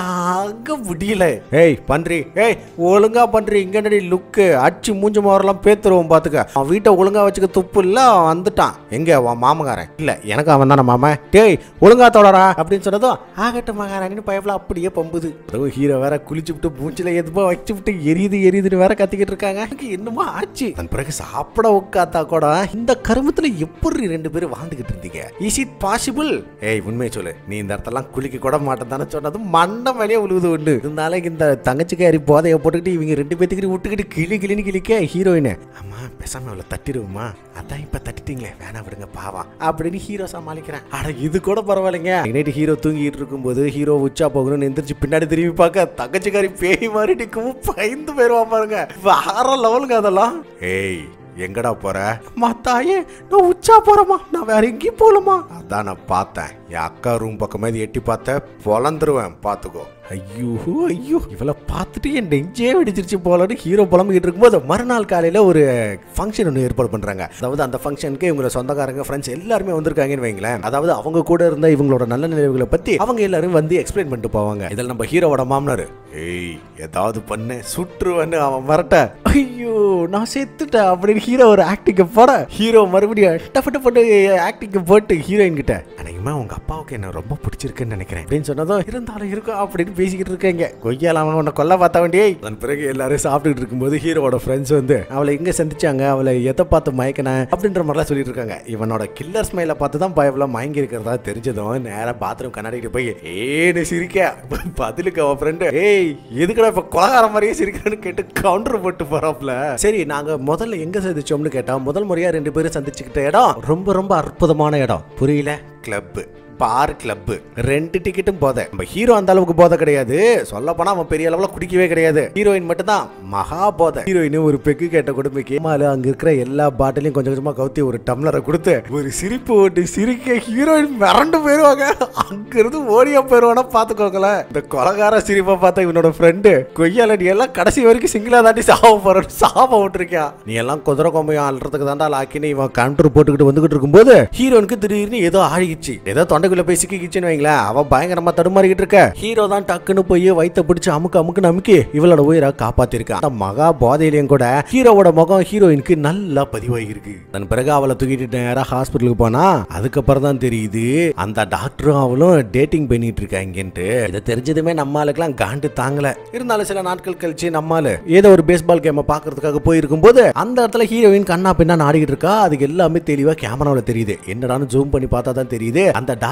தாங்க முடியல ஏய் பண்றி ஏய் ஒழுங்கா பண்றி இங்க என்னடி லுக்கு அடிச்சு மூஞ்ச மோரெல்லாம் பேத்துருவோம் பாத்துக்க அவன் வீட்டை ஒழுங்கா வச்சுக்க துப்பு இல்ல அவன் வந்துட்டான் எங்க அவன் மாமகாரன் இல்ல எனக்கு அவன் தானே மாமா டேய் ஒழுங்கா தொடரா அப்படின்னு சொன்னதும் ஆகட்டும் மகாராணின்னு பயப்பல அப்படியே பம்புது அதுவும் ஹீரோ வேற குளிச்சு விட்டு மூச்சில எதுப்போ வச்சு விட்டு எரியுது எரியுதுன்னு வேற கத்திக்கிட்டு இருக்காங்க எனக்கு என்னமோ ஆச்சு அதன் பிறகு சாப்பிட உட்காத்தா கூட இந்த கருமத்துல எப்படி ரெண்டு பேரும் வாழ்ந்துகிட்டு இருந்தீங்க இஸ் இட் பாசிபிள் ஏய் உண்மையை சொல்லு நீ இந்த இடத்தெல்லாம் குளிக்க கூட மாட்டேன் தானே சொன்னது மண்டம் வழியே உழுவுது ஒண்ணு இருந்தாலும் இந்த தங்கச்சிக்காரி போதைய போட்டுக்கிட்டு இவங்க ரெண்டு பேத்துக்கிட்டு விட்டுக்கிட்டு கிளி கிளின்னு கிளிக்க ஹீரோயின் அம்மா பேசாம அவளை தட்டிடுவோமா அதான் இப்ப தட்டிட்டீங்களே வேணாம் விடுங்க பாவம் அப்படின்னு ஹீரோ சமாளிக்கிறேன் அட இது கூட பரவாயில்லைங்க நைட்டு ஹீரோ தூங்கிட்டு இருக்கும்போது ஹீரோ உச்சா போகணும்னு எந்திரிச்சு பின்னாடி திரும்பி பார்க்க தங்கச்சிக்காரி பேய் மாதிரி நிற்கவும் பயந்து போயிருவா பாருங்க வேற லெவலுங்க அதெல்லாம் ஏய் எங்கடா போற அம்மா தாயே நான் உச்சா போறேம்மா நான் வேற எங்கேயும் போகலமா அதான் நான் பார்த்தேன் என் அக்கா ரூம் பக்கமே இது எட்டி பார்த்த பொலந்துருவேன் பார்த்துக்கோ ஐயோ ஐயோ இவளை பார்த்துட்டு என் நெஞ்சே வெடிச்சிருச்சு போலன்னு ஹீரோ புலம்பிக்கிட்டு இருக்கும்போது மறுநாள் காலையில் ஒரு ஃபங்க்ஷன் ஒன்று ஏற்பாடு பண்ணுறாங்க அதாவது அந்த ஃபங்க்ஷனுக்கு இவங்கள சொந்தக்காரங்க ஃப்ரெண்ட்ஸ் எல்லாருமே வந்திருக்காங்கன்னு வைங்களேன் அதாவது அவங்க கூட இருந்த இவங்களோட நல்ல நினைவுகளை பற்றி அவங்க எல்லாரும் வந்து எக்ஸ்பிளைன் பண்ணிட்டு போவாங்க இதில் நம்ம ஹீரோவோட மாமனார் ஏய் ஏதாவது பண்ணு சுற்றுவன்னு அவன் மிரட்ட ஐயோ நான் செத்துட்டேன் அப்படின்னு ஹீரோ ஒரு ஆக்டிங்க போட ஹீரோ மறுபடியும் டஃப் டஃப்னு ஆக்டிங்க போட்டு ஹீரோயின் கிட்ட அன்னைக்குமா உங்க அப்பாவுக்கு என்ன ரொம்ப பிடிச்சிருக்குன்னு நினைக்கிறேன் அப்படின்னு சொன்னதும் இருந்தாலும் இருக்கும் அப்படின்னு பேசிக்கிட்டு இருக்கேங்க கொய்யால அவன் உன்னை கொல்ல பார்த்த வேண்டியே அதன் பிறகு எல்லாரும் சாப்பிட்டுட்டு இருக்கும்போது ஹீரோவோட ஃப்ரெண்ட்ஸ் வந்து அவளை எங்க சந்திச்சாங்க அவளை எதை பார்த்து மயக்கின அப்படின்ற மாதிரிலாம் சொல்லிட்டு இருக்காங்க இவனோட கில்லர் ஸ்மைலை பார்த்து தான் பயவுல மயங்கி இருக்கிறதா தெரிஞ்சதும் நேரா பாத்ரூம் கண்ணாடிட்டு போய் ஏன்னு சிரிக்க பதிலுக்கு அவன் ஃப்ரெண்டு ஏய் எதுக்குடா இப்ப கொலகார மாதிரியே சிரிக்கிறேன்னு கேட்டு கவுண்டர் போட்டு போறாப்ல சரி நாங்க முதல்ல எங்க சந்திச்சோம்னு கேட்டா முதல் முறையா ரெண்டு பேரும் சந்திச்சுக்கிட்ட இடம் ரொம்ப ரொம்ப அற்புதமான இடம் புரியல கிளப் பார் கிளப் ரெண்டு டிக்கெட்டும் போதை நம்ம ஹீரோ அந்த அளவுக்கு போதை கிடையாது சொல்ல போனா அவன் பெரிய அளவுல குடிக்கவே கிடையாது ஹீரோயின் மட்டும் தான் மகா போதை ஹீரோயின் ஒரு பெக்கு கேட்ட கொடுமைக்கு மாலு அங்க இருக்கிற எல்லா பாட்டிலையும் கொஞ்சம் கொஞ்சமா கவுத்தி ஒரு டம்ளரை கொடுத்து ஒரு சிரிப்பு ஓட்டு சிரிக்க ஹீரோயின் மிரண்டு போயிருவாங்க அங்க இருந்து ஓடியா போயிருவானா பாத்துக்கோங்களேன் இந்த கொலகார சிரிப்பை பார்த்த இவனோட ஃப்ரெண்டு கொய்யால நீ எல்லாம் கடைசி வரைக்கும் சிங்கிளா தாண்டி சாவ போற சாவ விட்டுருக்கியா நீ எல்லாம் குதிரை கொம்பையும் அல்றதுக்கு தாண்டா லாக்கின்னு இவன் கவுண்டர் போட்டுக்கிட்டு வந்துகிட்டு இருக்கும்போது ஹீரோனுக்கு திடீர்னு ஏதோ ஆடிக்கிச்சு ஏதோ தொண்டைக்குள்ள போய் சிக்கிக்கிச்சுன்னு வைங்களேன் அவ பயங்கரமா தடுமாறிக்கிட்டு இருக்க ஹீரோ தான் டக்குன்னு போய் வயித்த பிடிச்சு அமுக்கு அமுக்கு அமுக்கி இவளோட உயிரை காப்பாத்திருக்கான் அந்த மகா போதையிலையும் கூட ஹீரோவோட முகம் ஹீரோயினுக்கு நல்லா பதிவாகிருக்கு அதன் பிறகு அவளை தூக்கிட்டு நேரா ஹாஸ்பிட்டலுக்கு போனா அதுக்கப்புறம் தான் தெரியுது அந்த டாக்டரும் அவளும் டேட்டிங் பண்ணிட்டு இருக்காங்கன்ட்டு இதை தெரிஞ்சதுமே நம்ம ஆளுக்கெல்லாம் காண்டு தாங்கல இருந்தாலும் சில நாட்கள் கழிச்சு நம்மால ஏதோ ஒரு பேஸ்பால் கேமை பாக்குறதுக்காக போயிருக்கும் போது அந்த இடத்துல ஹீரோயின் கண்ணா பின்னா ஆடிக்கிட்டு இருக்கா அதுக்கு எல்லாமே தெளிவா கேமராவில் தெரியுது என்னடான்னு ஜூம் பண்ணி பார்த்தா தான் தெரியுது அந்த டாக்டர்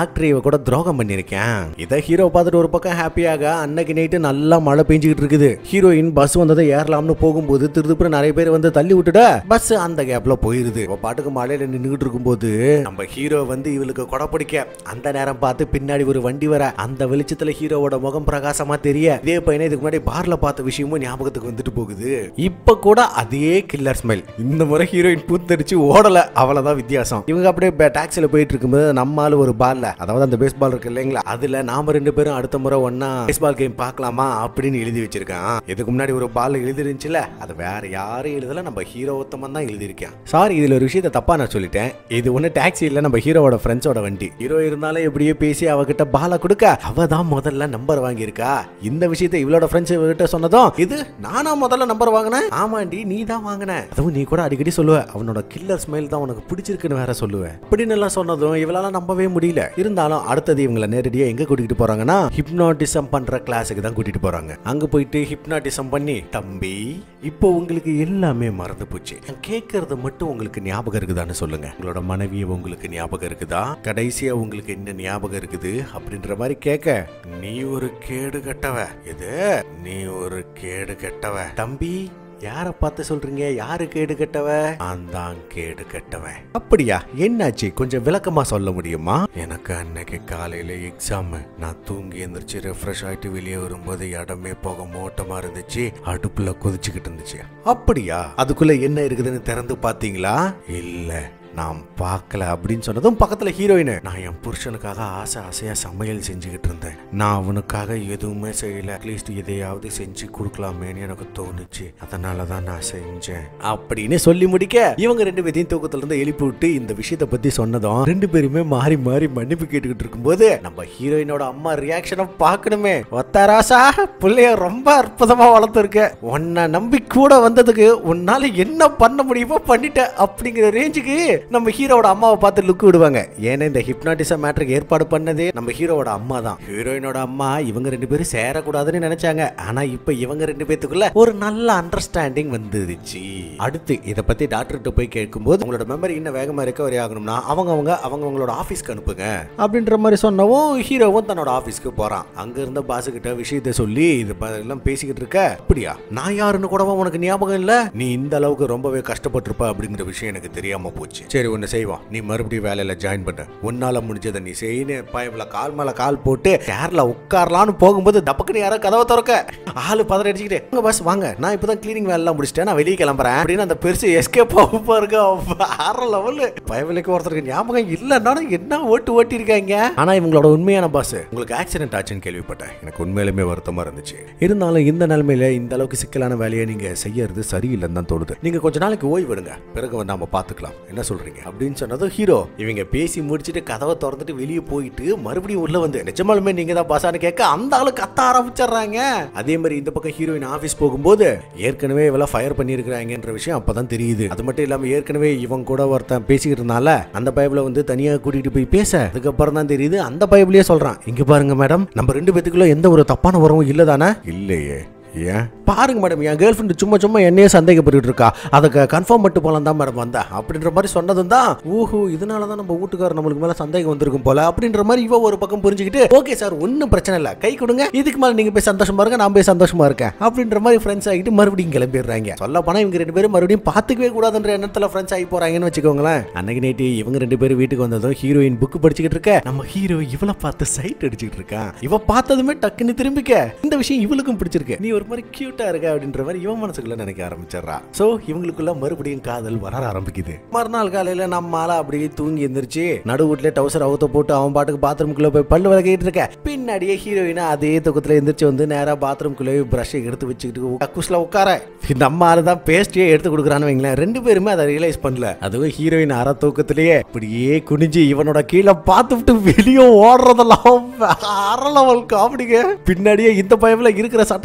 டாக்டர் இவ கூட துரோகம் பண்ணிருக்கேன் இதை ஹீரோ பார்த்துட்டு ஒரு பக்கம் ஹாப்பியாக அன்னைக்கு நைட்டு நல்லா மழை பெஞ்சுக்கிட்டு இருக்குது ஹீரோயின் பஸ் வந்ததை ஏறலாம்னு போகும்போது திருதுப்புற நிறைய பேர் வந்து தள்ளி விட்டுட பஸ் அந்த கேப்ல போயிருது இவ பாட்டுக்கு மழையில நின்றுகிட்டு இருக்கும்போது நம்ம ஹீரோ வந்து இவளுக்கு கொடை பிடிக்க அந்த நேரம் பார்த்து பின்னாடி ஒரு வண்டி வர அந்த வெளிச்சத்துல ஹீரோவோட முகம் பிரகாசமா தெரிய இதே பையனை இதுக்கு முன்னாடி பார்ல பார்த்த விஷயமும் ஞாபகத்துக்கு வந்துட்டு போகுது இப்ப கூட அதே கில்லர் ஸ்மைல் இந்த முறை ஹீரோயின் பூத்தடிச்சு ஓடல அவ்வளவுதான் வித்தியாசம் இவங்க அப்படியே டாக்ஸில போயிட்டு இருக்கும்போது நம்மால ஒரு பால்ல அதாவது அந்த பேஸ் பால் இருக்கு இல்லைங்களா அதுல நாம ரெண்டு பேரும் அடுத்த முறை ஒன்னா பேஸ் பால் கேம் பார்க்கலாமா அப்படின்னு எழுதி வச்சிருக்கான் இதுக்கு முன்னாடி ஒரு பால் எழுதி இருந்துச்சுல அது வேற யாரும் எழுதல நம்ம ஹீரோ உத்தமன் தான் எழுதியிருக்கேன் சாரி இதுல ஒரு விஷயத்தை தப்பா நான் சொல்லிட்டேன் இது ஒண்ணு டாக்ஸி இல்ல நம்ம ஹீரோவோட ஃப்ரெண்ட்ஸோட வண்டி ஹீரோ இருந்தாலும் எப்படியே பேசி அவகிட்ட பாலை கொடுக்க அவ தான் முதல்ல நம்பர் வாங்கியிருக்கா இந்த விஷயத்தை இவளோட ஃப்ரெண்ட்ஸ் கிட்ட சொன்னதும் இது நானா முதல்ல நம்பர் வாங்கினேன் ஆமாண்டி நீ தான் வாங்கின அதுவும் நீ கூட அடிக்கடி சொல்லுவ அவனோட கில்லர் ஸ்மைல் தான் உனக்கு பிடிச்சிருக்குன்னு வேற சொல்லுவேன் அப்படின்னு எல்லாம் சொன்னதும் இவளால நம்பவே முடியல இருந்தாலும் அடுத்தது இவங்களை நேரடியா எங்க கூட்டிட்டு போறாங்கன்னா ஹிப்னாட்டிசம் பண்ற கிளாஸுக்கு தான் கூட்டிட்டு போறாங்க அங்க போயிட்டு ஹிப்னாட்டிசம் பண்ணி தம்பி இப்போ உங்களுக்கு எல்லாமே மறந்து போச்சு நான் கேட்கறது மட்டும் உங்களுக்கு ஞாபகம் இருக்குதான்னு சொல்லுங்க உங்களோட மனைவியை உங்களுக்கு ஞாபகம் இருக்குதா கடைசியா உங்களுக்கு என்ன ஞாபகம் இருக்குது அப்படின்ற மாதிரி கேட்க நீ ஒரு கேடு கெட்டவ இது நீ ஒரு கேடு கெட்டவ தம்பி யார பார்த்து சொல்றீங்க யாரு கேடு கெட்டவ நான் கேடு கெட்டவன் அப்படியா என்னாச்சு கொஞ்சம் விளக்கமா சொல்ல முடியுமா எனக்கு அன்னைக்கு காலையில எக்ஸாம் நான் தூங்கி எந்திரிச்சு ரெஃப்ரெஷ் ஆயிட்டு வெளியே வரும்போது இடமே போக மோட்டமா இருந்துச்சு அடுப்புல கொதிச்சுக்கிட்டு இருந்துச்சு அப்படியா அதுக்குள்ள என்ன இருக்குதுன்னு திறந்து பாத்தீங்களா இல்ல நான் பார்க்கல அப்படின்னு சொன்னதும் பக்கத்துல ஹீரோயின் நான் என் புருஷனுக்காக ஆசை ஆசையா சமையல் செஞ்சுக்கிட்டு இருந்தேன் நான் அவனுக்காக எதுவுமே செய்யல அட்லீஸ்ட் எதையாவது செஞ்சு கொடுக்கலாமேன்னு எனக்கு தோணுச்சு அதனால தான் நான் செஞ்சேன் அப்படின்னு சொல்லி முடிக்க இவங்க ரெண்டு பேத்தையும் தூக்கத்துல இருந்து எழுப்பி விட்டு இந்த விஷயத்த பத்தி சொன்னதும் ரெண்டு பேருமே மாறி மாறி மன்னிப்பு கேட்டுக்கிட்டு இருக்கும்போது நம்ம ஹீரோயினோட அம்மா ரியாக்ஷனை பார்க்கணுமே ஒத்தாராசா பிள்ளைய ரொம்ப அற்புதமா வளர்த்துருக்க உன்னை நம்பி கூட வந்ததுக்கு உன்னால என்ன பண்ண முடியுமோ பண்ணிட்ட அப்படிங்கிற ரேஞ்சுக்கு நம்ம ஹீரோவோட அம்மாவை பார்த்து லுக் விடுவாங்க ஏன்னா இந்த ஹிப்னாட்டிசம் மேட்ருக்கு ஏற்பாடு பண்ணதே நம்ம ஹீரோவோட அம்மா தான் ஹீரோயினோட அம்மா இவங்க ரெண்டு பேரும் சேரக்கூடாதுன்னு நினைச்சாங்க ஆனா இப்ப இவங்க ரெண்டு பேத்துக்குள்ள ஒரு நல்ல அண்டர்ஸ்டாண்டிங் வந்துருச்சு அடுத்து இதை பத்தி டாக்டர்கிட்ட போய் கேட்கும்போது உங்களோட மெமரி இன்னும் வேகமா ரெக்கவரி ஆகணும்னா அவங்க அவங்க அவங்க அவங்களோட ஆபீஸ்க்கு அனுப்புங்க அப்படின்ற மாதிரி சொன்னவும் ஹீரோவும் தன்னோட ஆபீஸ்க்கு போறான் அங்க இருந்த பாஸ் கிட்ட விஷயத்தை சொல்லி இது ப- எல்லாம் பேசிக்கிட்டு இருக்க அப்படியா நான் யாருன்னு கூடவா உனக்கு ஞாபகம் இல்ல நீ இந்த அளவுக்கு ரொம்பவே கஷ்டப்பட்டிருப்ப அப்படிங்கிற விஷயம் எனக்கு தெரியாம போச்சு சரி ஒன்னு செய்வோம் நீ மறுபடியும் வேலையில ஜாயின் பண்ண உன்னால முடிஞ்சதை நீ செய்யு பயப்புல கால் மேல கால் போட்டு சேர்ல உட்காரலான்னு போகும்போது டபக்குன்னு யாரோ கதவை திறக்க ஆளு பதற அடிச்சுக்கிட்டு "வாங்க பஸ் வாங்க நான் இப்பதான் கிளீனிங் வேலை எல்லாம் முடிச்சிட்டேன் நான் வெளியே கிளம்புறேன் அப்படின்னு அந்த பெருசு எஸ்கேப் ஆக பாருங்க வேற லெவலு பயவிலைக்கு ஒருத்தருக்கு ஞாபகம் இல்லைன்னாலும் என்ன ஓட்டு ஓட்டி இருக்காங்க ஆனா இவங்களோட உண்மையான பாஸ் உங்களுக்கு ஆக்சிடென்ட் ஆச்சுன்னு கேள்விப்பட்டேன் எனக்கு உண்மையிலுமே வருத்தமா இருந்துச்சு இருந்தாலும் இந்த நிலைமையில இந்த அளவுக்கு சிக்கலான வேலையை நீங்க செய்யறது சரியில்லைன்னு தான் தோணுது நீங்க கொஞ்ச நாளைக்கு ஓய்வு எடுங்க பிறகு வந்து நாம பாத்துக்கலாம் என்ன சொல்றீங்க அப்படின்னு சொன்னதும் ஹீரோ இவங்க பேசி முடிச்சிட்டு கதவை திறந்துட்டு வெளியே போயிட்டு மறுபடியும் உள்ள வந்து நிஜமாலுமே நீங்க தான் பாசான்னு கேட்க அந்த ஆளு கத்த ஆரம்பிச்சிடுறாங்க அதே மாதிரி இந்த பக்கம் ஹீரோயின் ஆபீஸ் போகும்போது ஏற்கனவே இவள ஃபயர் பண்ணியிருக்கிறாங்கன்ற விஷயம் அப்பதான் தெரியுது அது மட்டும் இல்லாம ஏற்கனவே இவங்க கூட ஒருத்தன் பேசிக்கிட்டு இருந்தால அந்த பைபிள வந்து தனியா கூட்டிட்டு போய் பேச அதுக்கப்புறம் தான் தெரியுது அந்த பைபிளே சொல்றான் இங்க பாருங்க மேடம் நம்ம ரெண்டு பேத்துக்குள்ள எந்த ஒரு தப்பான உறவும் இல்லதானே இல்லையே ஏன் பாருங்க மேடம் என் கேர்ள் ஃப்ரெண்டு சும்மா சும்மா என்னையே சந்தேகப்பட்டு இருக்கா அதுக்கு கன்ஃபார்ம் மட்டும் போலாம் தான் மேடம் வந்தா அப்படின்ற மாதிரி சொன்னதும் தான் ஓஹோ இதனால தான் நம்ம வீட்டுக்காரர் நம்மளுக்கு மேல சந்தேகம் வந்திருக்கும் போல அப்படின்ற மாதிரி இவ ஒரு பக்கம் புரிஞ்சுக்கிட்டு ஓகே சார் ஒன்றும் பிரச்சனை இல்லை கை கொடுங்க இதுக்கு மேல நீங்க போய் சந்தோஷமா இருங்க நான் போய் சந்தோஷமா இருக்கேன் அப்படின்ற மாதிரி ஃப்ரெண்ட்ஸ் ஆகிட்டு மறுபடியும் கிளம்பிடுறாங்க சொல்ல போனா இவங்க ரெண்டு பேரும் மறுபடியும் பார்த்துக்கவே கூடாதுன்ற எண்ணத்துல ஃப்ரெண்ட்ஸ் ஆகி போறாங்கன்னு வச்சுக்கோங்களேன் அன்னைக்கு நைட்டு இவங்க ரெண்டு பேரும் வீட்டுக்கு வந்ததும் ஹீரோயின் புக் படிச்சுக்கிட்டு இருக்க நம்ம ஹீரோ இவளை பார்த்து சைட் அடிச்சுக்கிட்டு இருக்கான் இவ பார்த்ததுமே டக்குன்னு திரும்பிக்க இந்த விஷயம் இவளுக்கும் பிடிச்சிருக்கு நீ ஒரு மாதிரி கியூட்டா இருக்க அப்படின்ற மாதிரி இவன் மனசுக்குள்ள நினைக்க ஆரம்பிச்சிடுறா சோ இவங்களுக்குள்ள மறுபடியும் காதல் வர ஆரம்பிக்குது மறுநாள் காலையில நம்ம ஆளா அப்படியே தூங்கி எந்திரிச்சு நடு வீட்டுல டவுசர் அவுத்த போட்டு அவன் பாட்டுக்கு பாத்ரூம்குள்ள போய் பல்லு விளக்கிட்டு இருக்க பின்னாடியே ஹீரோயினா அதே தூக்கத்துல எந்திரிச்சு வந்து நேரா பாத்ரூம்குள்ளே பிரஷ் எடுத்து வச்சுக்கிட்டு கக்கூஸ்ல உட்கார நம்ம ஆளு தான் பேஸ்டியே எடுத்து கொடுக்குறான்னு வைங்களேன் ரெண்டு பேருமே அதை ரியலைஸ் பண்ணல அதுவும் ஹீரோயின் அற தூக்கத்திலேயே அப்படியே குனிஞ்சு இவனோட கீழே பார்த்துட்டு வெளியே ஓடுறதெல்லாம் அற லெவல் காமெடிங்க பின்னாடியே இந்த பயவில் இருக்கிற சட்டை எடுத்து போட்டு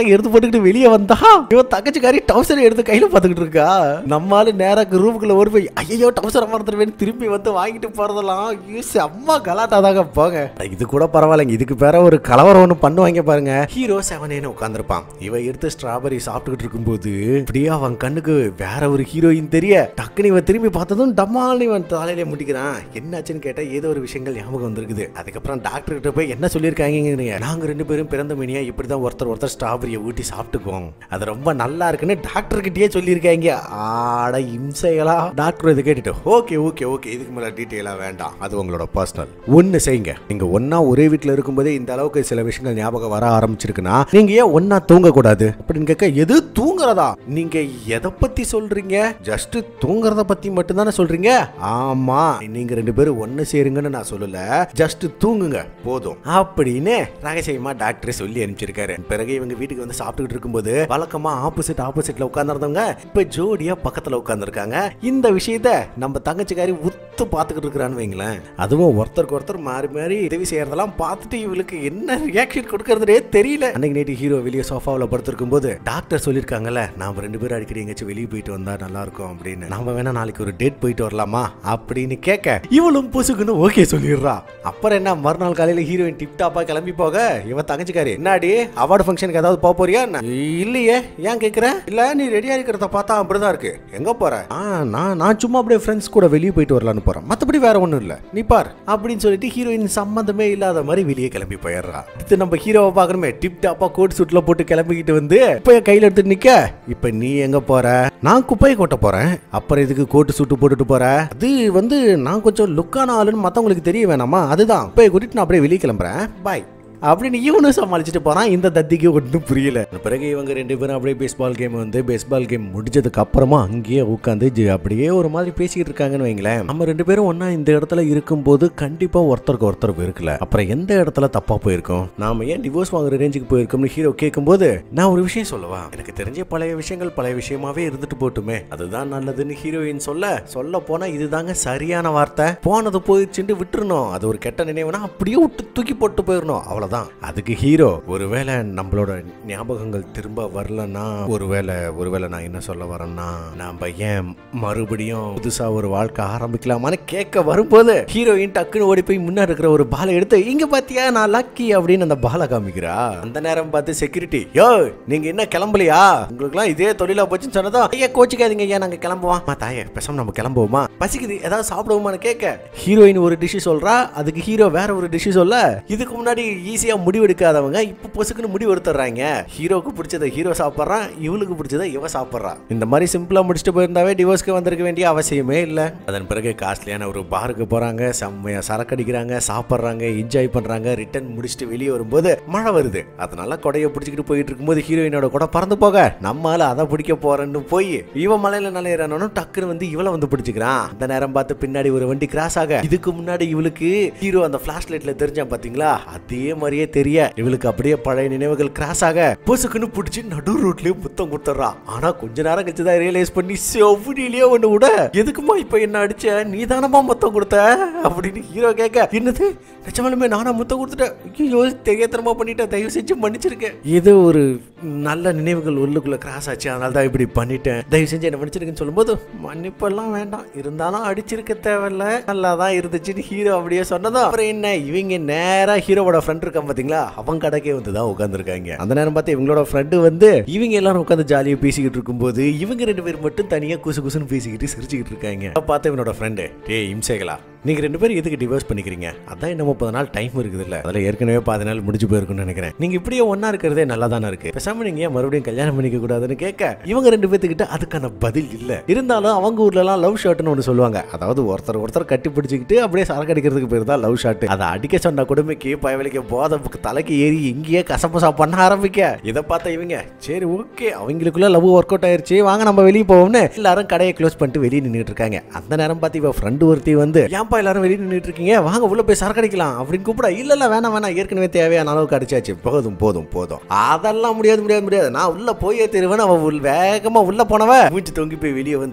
போட்டுக்கிட்டு வெளியே வந்தா இவன் தங்கச்சிக்காரி டவுசர் எடுத்து கையில பாத்துக்கிட்டு இருக்கா நம்மால நேரா ரூமுக்குள்ள ஓடி போய் ஐயோ டவுசர் மறந்துடுவேன் திரும்பி வந்து வாங்கிட்டு போறதெல்லாம் ஐயோ, செம்ம கலாட்டா தாங்க போங்க இது கூட பரவாயில்லைங்க இதுக்கு பேர ஒரு கலவரம் ஒன்று பண்ணுவாங்க பாருங்க ஹீரோ செவனேன்னு உட்காந்துருப்பான் இவ எடுத்து ஸ்ட்ராபெரி சாப்பிட்டுக்கிட்டு இருக்கும்போது அப்படியே அவன் கண்ணுக்கு வேற ஒரு ஹீரோயின் தெரிய டக்குனு இவன் திரும்பி பார்த்ததும் டம்மால் இவன் தலையில முட்டிக்கிறான் என்னாச்சுன்னு கேட்டா ஏதோ ஒரு விஷயங்கள் ஞாபகம் வந்திருக்குது அதுக்கப்புறம் டாக்டர் கிட்ட போய் என்ன சொல்லியிருக்காங்க நாங்க ரெண்டு பேரும் பிறந்த மணியா இப்படிதான் ஒருத்தர் ஒருத்தர் ஸ்ட்ராபெரியை ஊட்டி சாப்பிட்டுக்குவோம் அது ரொம்ப நல்லா இருக்குன்னு டாக்டர் கிட்டயே சொல்லியிருக்காங்க ஆட இம்சைகளா டாக்டர் இதை கேட்டுட்டு ஓகே ஓகே ஓகே இதுக்கு மேல டீட்டெயிலா வேண்டாம் அது உங்களோட பர்சனல் ஒன்னு செய்யுங்க நீங்க ஒன்னா ஒரே வீட்ல இருக்கும்போதே இந்த அளவுக்கு சில விஷயங்கள் ஞாபகம் வர ஆரம்பிச்சிருக்குன்னா நீங்க ஏன் ஒன்னா தூங்க கூடாது அப்படின்னு கேட்க எது தூங்குறதா நீங்க எதை பத்தி சொல்றீங்க ஜஸ்ட் தூங்குறத பத்தி மட்டும் தானே சொல்றீங்க ஆமா நீங்க ரெண்டு பேரும் ஒன்னு சேருங்கன்னு நான் சொல்லல ஜஸ்ட் தூங்குங்க போதும் அப்படின்னு ரகசியமா டாக்டர் சொல்லி அனுப்பிச்சிருக்காரு பிறகு இவங்க வீட்டுக்கு வந்து சாப்பிட்டுக்கிட்டு இருக்கும்போது வழக்கமா ஆப்போசிட் ஆப்போசிட்ல உட்கார்ந்துருந்தவங்க இப்ப ஜோடியா பக்கத்துல உட்கார்ந்துருக்காங்க இந்த விஷயத்த நம்ம தங்கச்சிக்காரி உத்து பார்த்துக்கிட்டு இருக்கிறான்னு வைங்களேன் அதுவும் ஒருத்தருக்கு ஒருத்தர் மாறி மாறி உதவி செய்யறதெல்லாம் பார்த்துட்டு இவளுக்கு என்ன ரியாக்ஷன் கொடுக்கறதுனே தெரியல அன்னைக்கு நைட்டு ஹீரோ வெளியே சோஃபாவில் படுத்திருக்கும் போது டாக்டர் சொல்லியிருக்காங்கல்ல நாம ரெண்டு பேரும் அடிக்கடி எங்கேயாச்சும் வெளியே போயிட்டு வந்தா நல்லா இருக்கும் அப்படின்னு நாம வேணா நாளைக்கு ஒரு டேட் போயிட்டு வரலாமா அப்படின்னு கேட்க இவளும் புசுக்குன்னு ஓகே சொல்லிடுறா அப்புறம் என்ன மறுநாள் காலையில ஹீரோயின் டிப் டாப்பா கிளம்பி போக இவன் தங்கச்சிக்காரி என்னடி அவார்டு ஃபங்க்ஷனுக்கு ஏதாவது போக போறியா என்ன? இல்லையே ஏன் கேக்குற இல்ல நீ ரெடியா இருக்கிறத பார்த்தா அப்படிதான் இருக்கு எங்க போற ஆ நான் நான் சும்மா அப்படியே ஃப்ரெண்ட்ஸ் கூட வெளியே போயிட்டு வரலான்னு போறேன் மத்தபடி வேற ஒண்ணும் இல்ல நீ பார் அப்படின்னு சொல்லிட்டு ஹீரோயின் சம்மந்தமே இல்லாத மாதிரி வெளியே கிளம்பி போயிடுறா அடுத்து நம்ம ஹீரோவை பார்க்கணுமே டிப் டாப்பா கோட் சூட்ல போட்டு கிளம்பிக்கிட்டு வந்து குப்பையை கையில எடுத்து நிக்க இப்ப நீ எங்க போற நான் குப்பையை கொட்ட போறேன் அப்புறம் இதுக்கு கோட்டு சூட்டு போட்டுட்டு போற அது வந்து நான் கொஞ்சம் லுக்கான ஆளுன்னு மத்தவங்களுக்கு தெரிய வேணாமா அதுதான் குப்பையை கூட்டிட்டு நான் அப்படியே வெளியே கிளம்புறேன் பாய் அப்படின்னு இவனும் சமாளிச்சுட்டு போறான் இந்த தத்திக்கு ஒன்றும் புரியல பிறகு இவங்க ரெண்டு பேரும் அப்படியே பேஸ்பால் கேம் வந்து பேஸ்பால் கேம் முடிஞ்சதுக்கு அப்புறமா அங்கேயே உட்காந்து அப்படியே ஒரு மாதிரி பேசிக்கிட்டு இருக்காங்கன்னு வைங்களேன் நம்ம ரெண்டு பேரும் ஒண்ணா இந்த இடத்துல இருக்கும்போது கண்டிப்பா ஒருத்தருக்கு ஒருத்தர் இருக்கல அப்புறம் எந்த இடத்துல தப்பா போயிருக்கோம் நாம ஏன் டிவோர்ஸ் வாங்குற ரேஞ்சுக்கு போயிருக்கோம்னு ஹீரோ கேட்கும்போது நான் ஒரு விஷயம் சொல்லவா எனக்கு தெரிஞ்ச பழைய விஷயங்கள் பழைய விஷயமாவே இருந்துட்டு போட்டுமே அதுதான் நல்லதுன்னு ஹீரோயின் சொல்ல சொல்ல போனா இதுதாங்க சரியான வார்த்தை போனது போயிடுச்சுட்டு விட்டுறணும் அது ஒரு கெட்ட நினைவுனா அப்படியே விட்டு தூக்கி போட்டு போயிடணும் அவ்வளவுதான் அதுக்கு ஹீரோ ஒருவேளை நம்மளோட ஞாபகங்கள் திரும்ப வரலன்னா ஒருவேளை ஒருவேளை நான் என்ன சொல்ல வரேன்னா நாம ஏன் மறுபடியும் புதுசா ஒரு வாழ்க்கை ஆரம்பிக்கலாமான்னு கேட்க வரும்போது ஹீரோயின் டக்குன்னு ஓடி போய் முன்னாடி இருக்கிற ஒரு பாலை எடுத்து இங்க பாத்தியா நான் லக்கி அப்படின்னு அந்த பாலை காமிக்கிறா அந்த நேரம் பார்த்து செக்யூரிட்டி யோ நீங்க என்ன கிளம்பலையா உங்களுக்குலாம் இதே தொழிலா போச்சுன்னு சொன்னதோ ஐயா கோச்சிக்காதீங்க ஐயா நாங்க கிளம்புவோம் அம்மா தாயே பேசாம நம்ம கிளம்புவோமா பசிக்குது ஏதாவது சாப்பிடுவோமான்னு கேட்க ஹீரோயின் ஒரு டிஷ் சொல்றா அதுக்கு ஹீரோ வேற ஒரு டிஷ் சொல்ல இதுக்கு முன்னாடி ஈஸியா முடிவு எடுக்காதவங்க இப்போ பொசுக்குன்னு முடிவு எடுத்துறாங்க ஹீரோக்கு பிடிச்சதை ஹீரோ சாப்பிட்றான் இவளுக்கு பிடிச்சதை இவ சாப்பிட்றா இந்த மாதிரி சிம்பிளா முடிச்சுட்டு போயிருந்தாவே டிவோர்ஸ்க்கு வந்திருக்க வேண்டிய அவசியமே இல்லை அதன் பிறகு காஸ்ட்லியான ஒரு பாருக்கு போறாங்க செம்மையா சரக்கு அடிக்கிறாங்க சாப்பிட்றாங்க என்ஜாய் பண்றாங்க ரிட்டர்ன் முடிச்சுட்டு வெளியே வரும்போது மழை வருது அதனால கொடையை பிடிச்சிக்கிட்டு போயிட்டு இருக்கும்போது ஹீரோயினோட கூட பறந்து போக நம்மால அதை பிடிக்க போறேன்னு போய் இவன் மலையில நலையிறானு டக்குன்னு வந்து இவளை வந்து பிடிச்சிக்கிறான் அந்த நேரம் பார்த்து பின்னாடி ஒரு வண்டி கிராஸ் ஆக இதுக்கு முன்னாடி இவளுக்கு ஹீரோ அந்த பிளாஷ் லைட்ல தெரிஞ்சான் பாத்தீங்களா அதே மாதிரியே தெரிய இவளுக்கு அப்படியே பழைய நினைவுகள் கிராஸ் ஆக பொசுக்குன்னு பிடிச்சி நடு ரோட்லயே புத்தம் கொடுத்துறா ஆனா கொஞ்ச நேரம் கழிச்சு தான் ரியலைஸ் பண்ணி செவ்வடியிலேயே ஒண்ணு விட எதுக்குமா இப்ப என்ன அடிச்ச நீ தானமா முத்தம் கொடுத்த அப்படின்னு ஹீரோ கேட்க என்னது நிஜமாலுமே நானா முத்தம் கொடுத்துட்டேன் ஐயோ தெரியாத்தனமா பண்ணிட்டேன் தயவு செஞ்சு மன்னிச்சிருக்கேன் ஏதோ ஒரு நல்ல நினைவுகள் உள்ளுக்குள்ள கிராஸ் ஆச்சு அதனால தான் இப்படி பண்ணிட்டேன் தயவு செஞ்சு என்ன மன்னிச்சிருக்குன்னு சொல்லும்போது மன்னிப்பெல்லாம் வேண்டாம் இருந்தாலும் அடிச்சிருக்க தேவையில்ல நல்லா தான் இருந்துச்சுன்னு ஹீரோ அப்படியே சொன்னதும் அப்புறம் என்ன இவங்க நேரா ஹீரோவோட ஃப்ரெண்ட் இருக்கான் பாத்தீங்களா அவன் கடைக்கே வந்து தான் உட்காந்துருக்காங்க அந்த நேரம் பார்த்து இவங்களோட ஃப்ரெண்டு வந்து இவங்க எல்லாரும் உட்காந்து ஜாலியாக பேசிக்கிட்டு இருக்கும்போது இவங்க ரெண்டு பேர் மட்டும் தனியா குசு குசுன்னு பேசிக்கிட்டு சிரிச்சுக்கிட்டு இருக்காங்க அதை பார்த்து இவனோட ஃப்ரெண்டு டேய் இம்சேகலா நீங்க ரெண்டு பேரும் எதுக்கு டிவோர்ஸ் பண்ணிக்கிறீங்க அதான் இன்னும் முப்பது நாள் டைம் இருக்குது இல்ல அதுல ஏற்கனவே பாதி நாள் முடிஞ்சு போயிருக்கும்னு நினைக்கிறேன் நீங்க இப்படியே ஒண்ணா இருக்கிறதே நல்லா தானே இருக்கு பேசாம நீங்க ஏன் மறுபடியும் கல்யாணம் பண்ணிக்க கூடாதுன்னு கேட்க இவங்க ரெண்டு பேத்துக்கிட்ட அதுக்கான பதில் இல்ல இருந்தாலும் அவங்க ஊர்ல எல்லாம் லவ் ஷாட்னு ஒன்று சொல்லுவாங்க அதாவது ஒருத்தர் ஒருத்தர் கட்டி பிடிச்சிக்கிட்டு அப்படியே சரக்கு அடிக்கிறதுக்கு பேர் தான் லவ் ஷாட் அதை அடிக்க சொன்ன கொடுமைக்கு பயவலிக்க போதை தலைக்கு ஏறி இங்கேயே கசப்பசா பண்ண ஆரம்பிக்க இதை பார்த்த இவங்க சரி ஓகே அவங்களுக்குள்ள லவ் ஒர்க் அவுட் ஆயிருச்சு வாங்க நம்ம வெளியே போவோம்னு எல்லாரும் கடையை க்ளோஸ் பண்ணிட்டு வெளியே நின்றுட்டு இருக்காங்க அந்த நேரம் பார்த்து இவ ஃப்ரெண்டு ஒருத்தி வந்து ஏன்பா எல்லாரும் வெளியே நின்றுட்டு இருக்கீங்க வாங்க உள்ள போய் சரக்கு அடிக்கலாம் அப்படின்னு கூப்பிட இல்ல இல்ல வேணாம் வேணாம் ஏற்கனவே தேவையான அளவுக்கு அடிச்சாச்சு போதும் போதும் போதும் அதெல்லாம் முடியாது முடியாது முடியாது நான் உள்ள போயே தருவேன் அவ உள் வேகமா உள்ள போனவ மூச்சு தொங்கி போய் வெளியே வந்து என்ன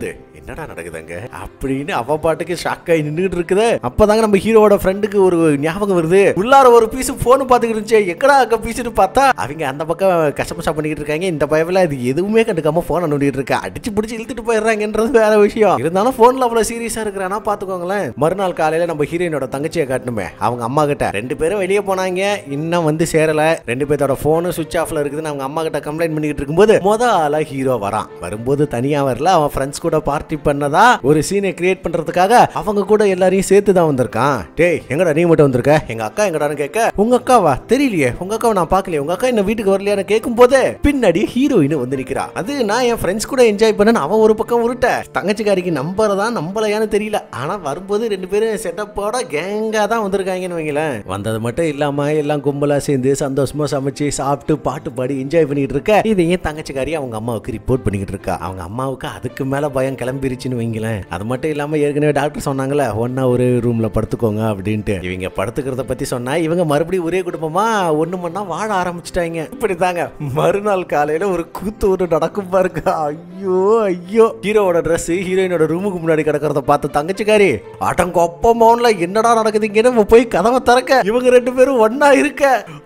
என்னடா நடக்குதுங்க அப்படின்னு அவ பாட்டுக்கு ஷாக் ஆகி நின்றுட்டு இருக்குது அப்பதாங்க நம்ம ஹீரோவோட ஃப்ரெண்டுக்கு ஒரு ஞாபகம் வருது உள்ளார ஒரு பீஸ் போன் பாத்துக்கிட்டு இருந்துச்சு எக்கடா அங்க பீஸ்னு பார்த்தா அவங்க அந்த பக்கம் கஷ்டப்பா பண்ணிக்கிட்டு இருக்காங்க இந்த பயவில் அது எதுவுமே கண்டுக்காம போனை நோண்டிட்டு இருக்கா அடிச்சு பிடிச்சி இழுத்துட்டு போயிடுறாங்கன்றது வேற விஷயம் இருந்தாலும் போன்ல அவ்வளவு சீரியஸா இருக்கிறானா பாத்துக்கோங்களேன் மறுநாள் காலையில நம்ம ஹீரோயினோட தங்கச்சியை காட்டணுமே அவங்க அம்மா கிட்ட ரெண்டு பேரும் வெளியே போனாங்க இன்னும் வந்து சேரல ரெண்டு பேர்த்தோட போனும் சுவிச் ஆஃப்ல இருக்குதுன்னு அவங்க அம்மா கிட்ட கம்ப்ளைண்ட் பண்ணிக்கிட்டு இருக்கும்போது முத ஆளா ஹீரோ வரான் வரும்போது தனியா வரல அவன் ஃப்ரெண்ட்ஸ் கூட பார்ட்டி பண்ணதா ஒரு சீனை கிரியேட் பண்றதுக்காக அவங்க கூட எல்லாரையும் சேர்த்து தான் வந்திருக்கான் டேய் எங்கடா நீ மட்டும் வந்திருக்க எங்க அக்கா எங்கடான்னு கேட்க உங்க அக்காவா தெரியலையே உங்க அக்காவை நான் பார்க்கலையே உங்க அக்கா என்ன வீட்டுக்கு வரலையான்னு கேட்கும் போது பின்னாடி ஹீரோயின் வந்து நிக்கிறா அது நான் என் ஃப்ரெண்ட்ஸ் கூட என்ஜாய் பண்ணேன் அவன் ஒரு பக்கம் உருட்ட தங்கச்சிக்காரிக்கு நம்புறதா நம்பலையான்னு தெரியல ஆனா வரும்போது ரெண்டு பேரும் செட்டப்போட கேங்கா தான் வந்திருக்காங்கன்னு வைங்களேன் வந்தது மட்டும் இல்லாம எல்லாம் கும்பலா சேர்ந்து சந்தோஷமா சமைச்சு சாப்பிட்டு பாட்டு பாடி என்ஜாய் பண்ணிட்டு இருக்க இதையும் தங்கச்சிக்காரி அவங்க அம்மாவுக்கு ரிப்போர்ட் பண்ணிக்கிட்டு இருக்கா அவங்க அம்மாவுக்கு அதுக்கு மேல பயம் கிளம்பிருச்சுன்னு வைங்களேன் அது மட்டும் இல்லாம ஏற்கனவே டாக்டர் சொன்னாங்களே ஒன்னா ஒரே ரூம்ல படுத்துக்கோங்க அப்படின்ட்டு இவங்க படுத்துக்கிறத பத்தி சொன்னா இவங்க மறுபடியும் ஒரே குடும்பமா ஒண்ணு மண்ணா வாழ ஆரம்பிச்சிட்டாங்க இப்படிதாங்க மறுநாள் காலையில ஒரு கூத்து ஒன்று நடக்கும் பாருங்க ஐயோ ஐயோ ஹீரோவோட Dress ஹீரோயினோட ரூமுக்கு முன்னாடி கிடக்கிறத பார்த்து தங்கச்சிக்காரி அடங்கொப்ப மௌன்ல என்னடா நடக்குதுங்கன்னு போய் கதவை திறக்க இவங்க ரெண்டு பேரும் ஒண்ணா இருக்க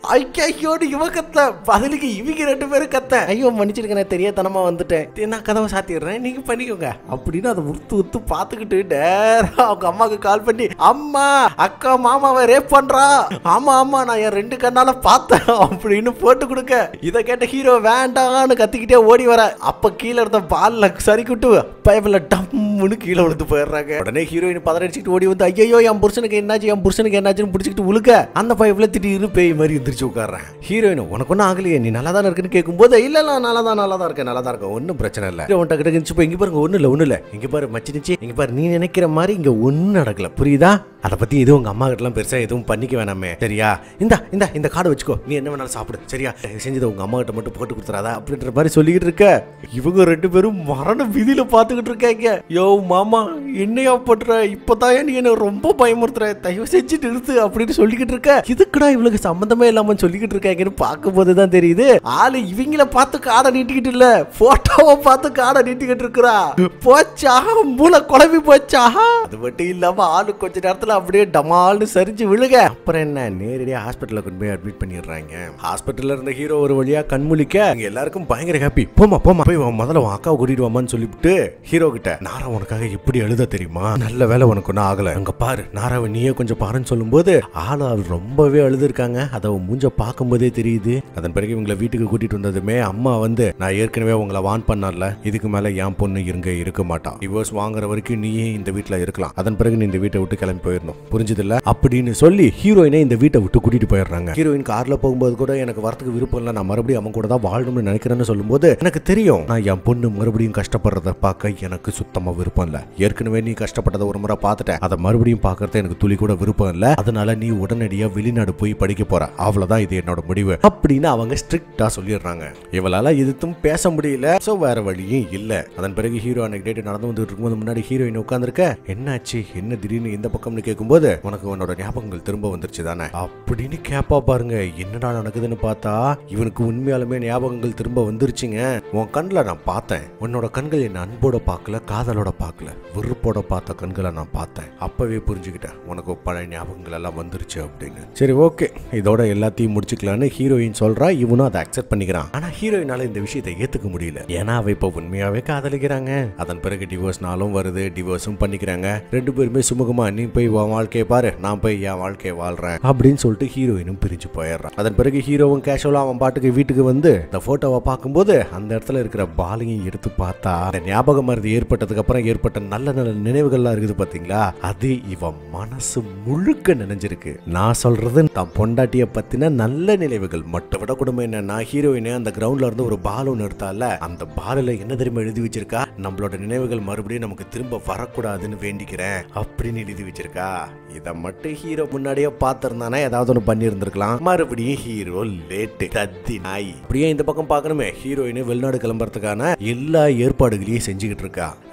ஐயோடு இவ கத்த பதிலுக்கு இவங்க ரெண்டு பேரும் கத்த ஐயோ மன்னிச்சிருக்க நான் தெரியாதனமா வந்துட்டேன் சரி, நான் கதவை சாத்திடுறேன் நீங்க பண்ணிக்கோங்க அப்படின்னு அதை உத்து உத்து பார்த்துக்கிட்டு நேரா அவங்க அம்மாவுக்கு கால் பண்ணி அம்மா அக்கா மாமாவை ரேப் பண்றா ஆமா ஆமா நான் என் ரெண்டு கண்ணால பார்த்தேன் அப்படின்னு போட்டு கொடுக்க இதை கேட்ட ஹீரோ வேண்டான்னு கத்திக்கிட்டே ஓடி வர அப்ப கீழே இருந்த பால்ல சரிக்கிட்டு பயபில் டம்முன்னு கீழே விழுந்து போயிடுறாங்க உடனே ஹீரோயின் பதறடிச்சுட்டு ஓடி வந்து ஐயோ என் புருஷனுக்கு என்னாச்சு என் புருஷனுக்கு என்னாச்சுன்னு பிடிச்சிக்கிட்டு உழுக்க அந்த பைப்ல திடீர்னு பேய் மாதிரி எந்திரிச்சு உட்கார்றேன் ஹீரோயின் உனக்கு ஒன்றும் ஆகலையே நீ நல்லா தான் இருக்குன்னு கேட்கும்போது இல்ல இல்ல நல்லா தான் நல்லா தான் இருக்கேன் நல்லா தான் இருக்கேன் ஒன்றும் பிரச்சனை இல்லை ஹீரோ டக்கு டக்குன்னு போய் இங்க பாருங்க ஒன்றும் இல்லை ஒன்றும் இல்லை இங்க பாரு மச்சி நிச்சு இங்க பாரு நீ நினைக்கிற மாதிரி இங்க ஒன்றும் நடக்கல புரியுதா அதை பத்தி எதுவும் உங்க அம்மா கிட்டலாம் பெருசா எதுவும் பண்ணிக்க வேணாமே சரியா இந்தா இந்தா இந்த கார்டு வச்சுக்கோ நீ என்ன வேணாலும் சாப்பிடு சரியா தயவு செஞ்சதை உங்க அம்மா கிட்ட மட்டும் போட்டு கொடுத்துறாதா அப்படின்ற மாதிரி சொல்லிக்கிட்டு இருக்க இவங்க ரெண்டு பேரும் மரண விதியில பாத்துக்கிட்டு இருக்காங்க யோ மாமா என்னையா பண்ற இப்பதான் நீ என்ன ரொம்ப பயமுறுத்துற தயவு செஞ்சு நிறுத்து அப்படின்னு சொல்லிக்கிட்டு இருக்க இதுக்குடா இவளுக்கு சம்பந்தமே இல்லாம சொல்லிக்கிட்டு இருக்காங்கன்னு பார்க்கும்போது தான் தெரியுது ஆளு இவங்கள பார்த்து காடை நீட்டிக்கிட்டு இல்ல போட்டோவை பார்த்து காடை நீட்டிக்கிட்டு இருக்கிறா போச்சா மூளை குழம்பி போச்சா அது மட்டும் இல்லாம ஆளு கொஞ்ச நேரத்துல அப்படியே டமால்னு சரிஞ்சு விழுக அப்புறம் என்ன நேரடியா ஹாஸ்பிட்டல்ல கொண்டு போய் அட்மிட் பண்ணிடுறாங்க ஹாஸ்பிட்டல்ல இருந்த ஹீரோ ஒரு வழியா கண்முழிக்க இங்க எல்லாருக்கும் பயங்கர ஹாப்பி போமா போமா போய் உன் முதல்ல உன் அக்காவை கூட்டிட்டு வாமான்னு சொல்லிவிட்டு ஹீரோ கிட்ட நாரா உனக்காக எப்படி எழுத தெரியுமா நல்ல வேலை உனக்கு ஒன்றும் ஆகல அங்க பாரு நாராவை நீயே கொஞ்சம் பாருன்னு சொல்லும்போது ஆளு அவள் ரொம்பவே அழுதுருக்காங்க அதை அவன் மூஞ்ச பார்க்கும்போதே தெரியுது அதன் பிறகு இவங்களை வீட்டுக்கு கூட்டிட்டு வந்ததுமே அம்மா வந்து நான் ஏற்கனவே உங்களை வான் பண்ணல இதுக்கு மேல என் பொண்ணு இருங்க இருக்க மாட்டான் டிவோர்ஸ் வாங்குற வரைக்கும் நீயே இந்த வீட்ல இருக்கலாம் அதன் பிறகு நீ இந்த வீட்டை விட்டு கிளம்பி போயிடணும் புரிஞ்சதில்ல அப்படின்னு சொல்லி ஹீரோயினை இந்த வீட்டை விட்டு கூட்டிட்டு போயிடுறாங்க ஹீரோயின் கார்ல போகும்போது கூட எனக்கு வரத்துக்கு விருப்பம் இல்லை நான் மறுபடியும் அவன் கூட தான் வாழணும்னு நினைக்கிறேன்னு சொல்லும்போது எனக்கு தெரியும் நான் என் பொண்ணு மறுபடியும் கஷ்டப்படுறத பார்க்க எனக்கு சுத்தமா விருப்பம் இல்லை ஏற்கனவே நீ கஷ்டப்பட்டதை ஒரு முறை பார்த்துட்டேன் அதை மறுபடியும் பார்க்கறது எனக்கு துளி கூட விருப்பம் இல்லை அதனால நீ உடனடியா வெளிநாடு போய் படிக்க போற அவ்வளவுதான் இது என்னோட முடிவு அப்படின்னு அவங்க ஸ்ட்ரிக்டா சொல்லிடுறாங்க இவளால எதுத்தும் பேச முடியல சோ வேற வழியும் இல்ல அதன் பிறகு ஹீரோ அன்னைக்கு டேட் நடந்து வந்துட்டு இருக்கும்போது முன்னாடி ஹீரோயின் உட்காந்துருக்க என்னாச்சு என்ன திடீர்னு இந்த பக்கம்னு கேட்கும்போது உனக்கு உன்னோட ஞாபகங்கள் திரும்ப வந்துருச்சு தானே அப்படின்னு கேப்பா பாருங்க என்னடா நடக்குதுன்னு பார்த்தா இவனுக்கு உண்மையாலுமே ஞாபகங்கள் திரும்ப வந்துருச்சுங்க உன் கண்ணில் நான் பார்த்தேன் உன்னோட கண்கள் என்ன அன்போட பார்க்கல காதலோட பார்க்கல வெறுப்போட பார்த்த கண்களை நான் பார்த்தேன் அப்பவே புரிஞ்சுக்கிட்டேன் உனக்கு பழைய ஞாபகங்கள் எல்லாம் வந்துருச்சு அப்படின்னு சரி ஓகே இதோட எல்லாத்தையும் முடிச்சுக்கலான்னு ஹீரோயின் சொல்றா இவனும் அதை அக்செப்ட் பண்ணிக்கிறான் ஆனா ஹீரோயினால இந்த விஷயத்தை ஏத்துக்க முடியல ஏன்னா அவ இப்ப உண்மையாவே காதலிக்கிறாங்க அதன் பிறகு டிவோர்ஸ்னாலும் வருது டிவோர்ஸும் பண்ணிக்கிறாங்க ரெண்டு பேருமே சுமூகமா நீ போய் உன் வாழ்க்கையை பாரு நான் போய் என் வாழ்க்கையை வாழ்றேன் அப்படின்னு சொல்லிட்டு ஹீரோயினும் பிரிஞ்சு போயிடுறான் அதன் பிறகு ஹீரோவும் கேஷுவலா அவன் பாட்டுக்கு வீட்டுக்கு வந்து இந்த போட்டோவை பார்க்கும்போது அந்த இடத்துல இருக்கிற பாலையும் எடுத்து பார்த்தா அந்த ஞாபக மருந்து ஏற்பட்டதுக்கு அப்புறம் ஏற்பட்ட நல்ல நல்ல நினைவுகள்லாம் இருக்குது பாத்தீங்களா அது இவன் மனசு முழுக்க நினைஞ்சிருக்கு நான் சொல்றது தான் பொண்டாட்டிய பத்தின நல்ல நினைவுகள் மட்டும் விட கொடுமை என்னன்னா ஹீரோயினே அந்த கிரவுண்ட்ல இருந்து ஒரு பால் ஒன்று எடுத்தால அந்த பாலில் என்ன தெரியுமா எழுதி வச்சிருக்கா நம்மளோட நினைவுகள் மறுபடியும் நமக்கு திரும்ப வரக்கூடாதுன்னு வேண்டிக்கிறேன் அப்படின்னு எழுதி வச்சிருக்கா இதை மட்டும் ஹீரோ முன்னாடியே பார்த்திருந்தானே ஏதாவது ஒன்று பண்ணியிருந்திருக்கலாம் மறுபடியும் ஹீரோ லேட்டு தத்தி நாய் அப்படியே இந்த பக்கம் பார்க்கணுமே ஹீரோயின் வெளிநாடு கிளம்புறதுக்கான எல்லா ஏற்பாடுகளையும் செஞ்சுக்கிட்டு இருக்கா அதுவும்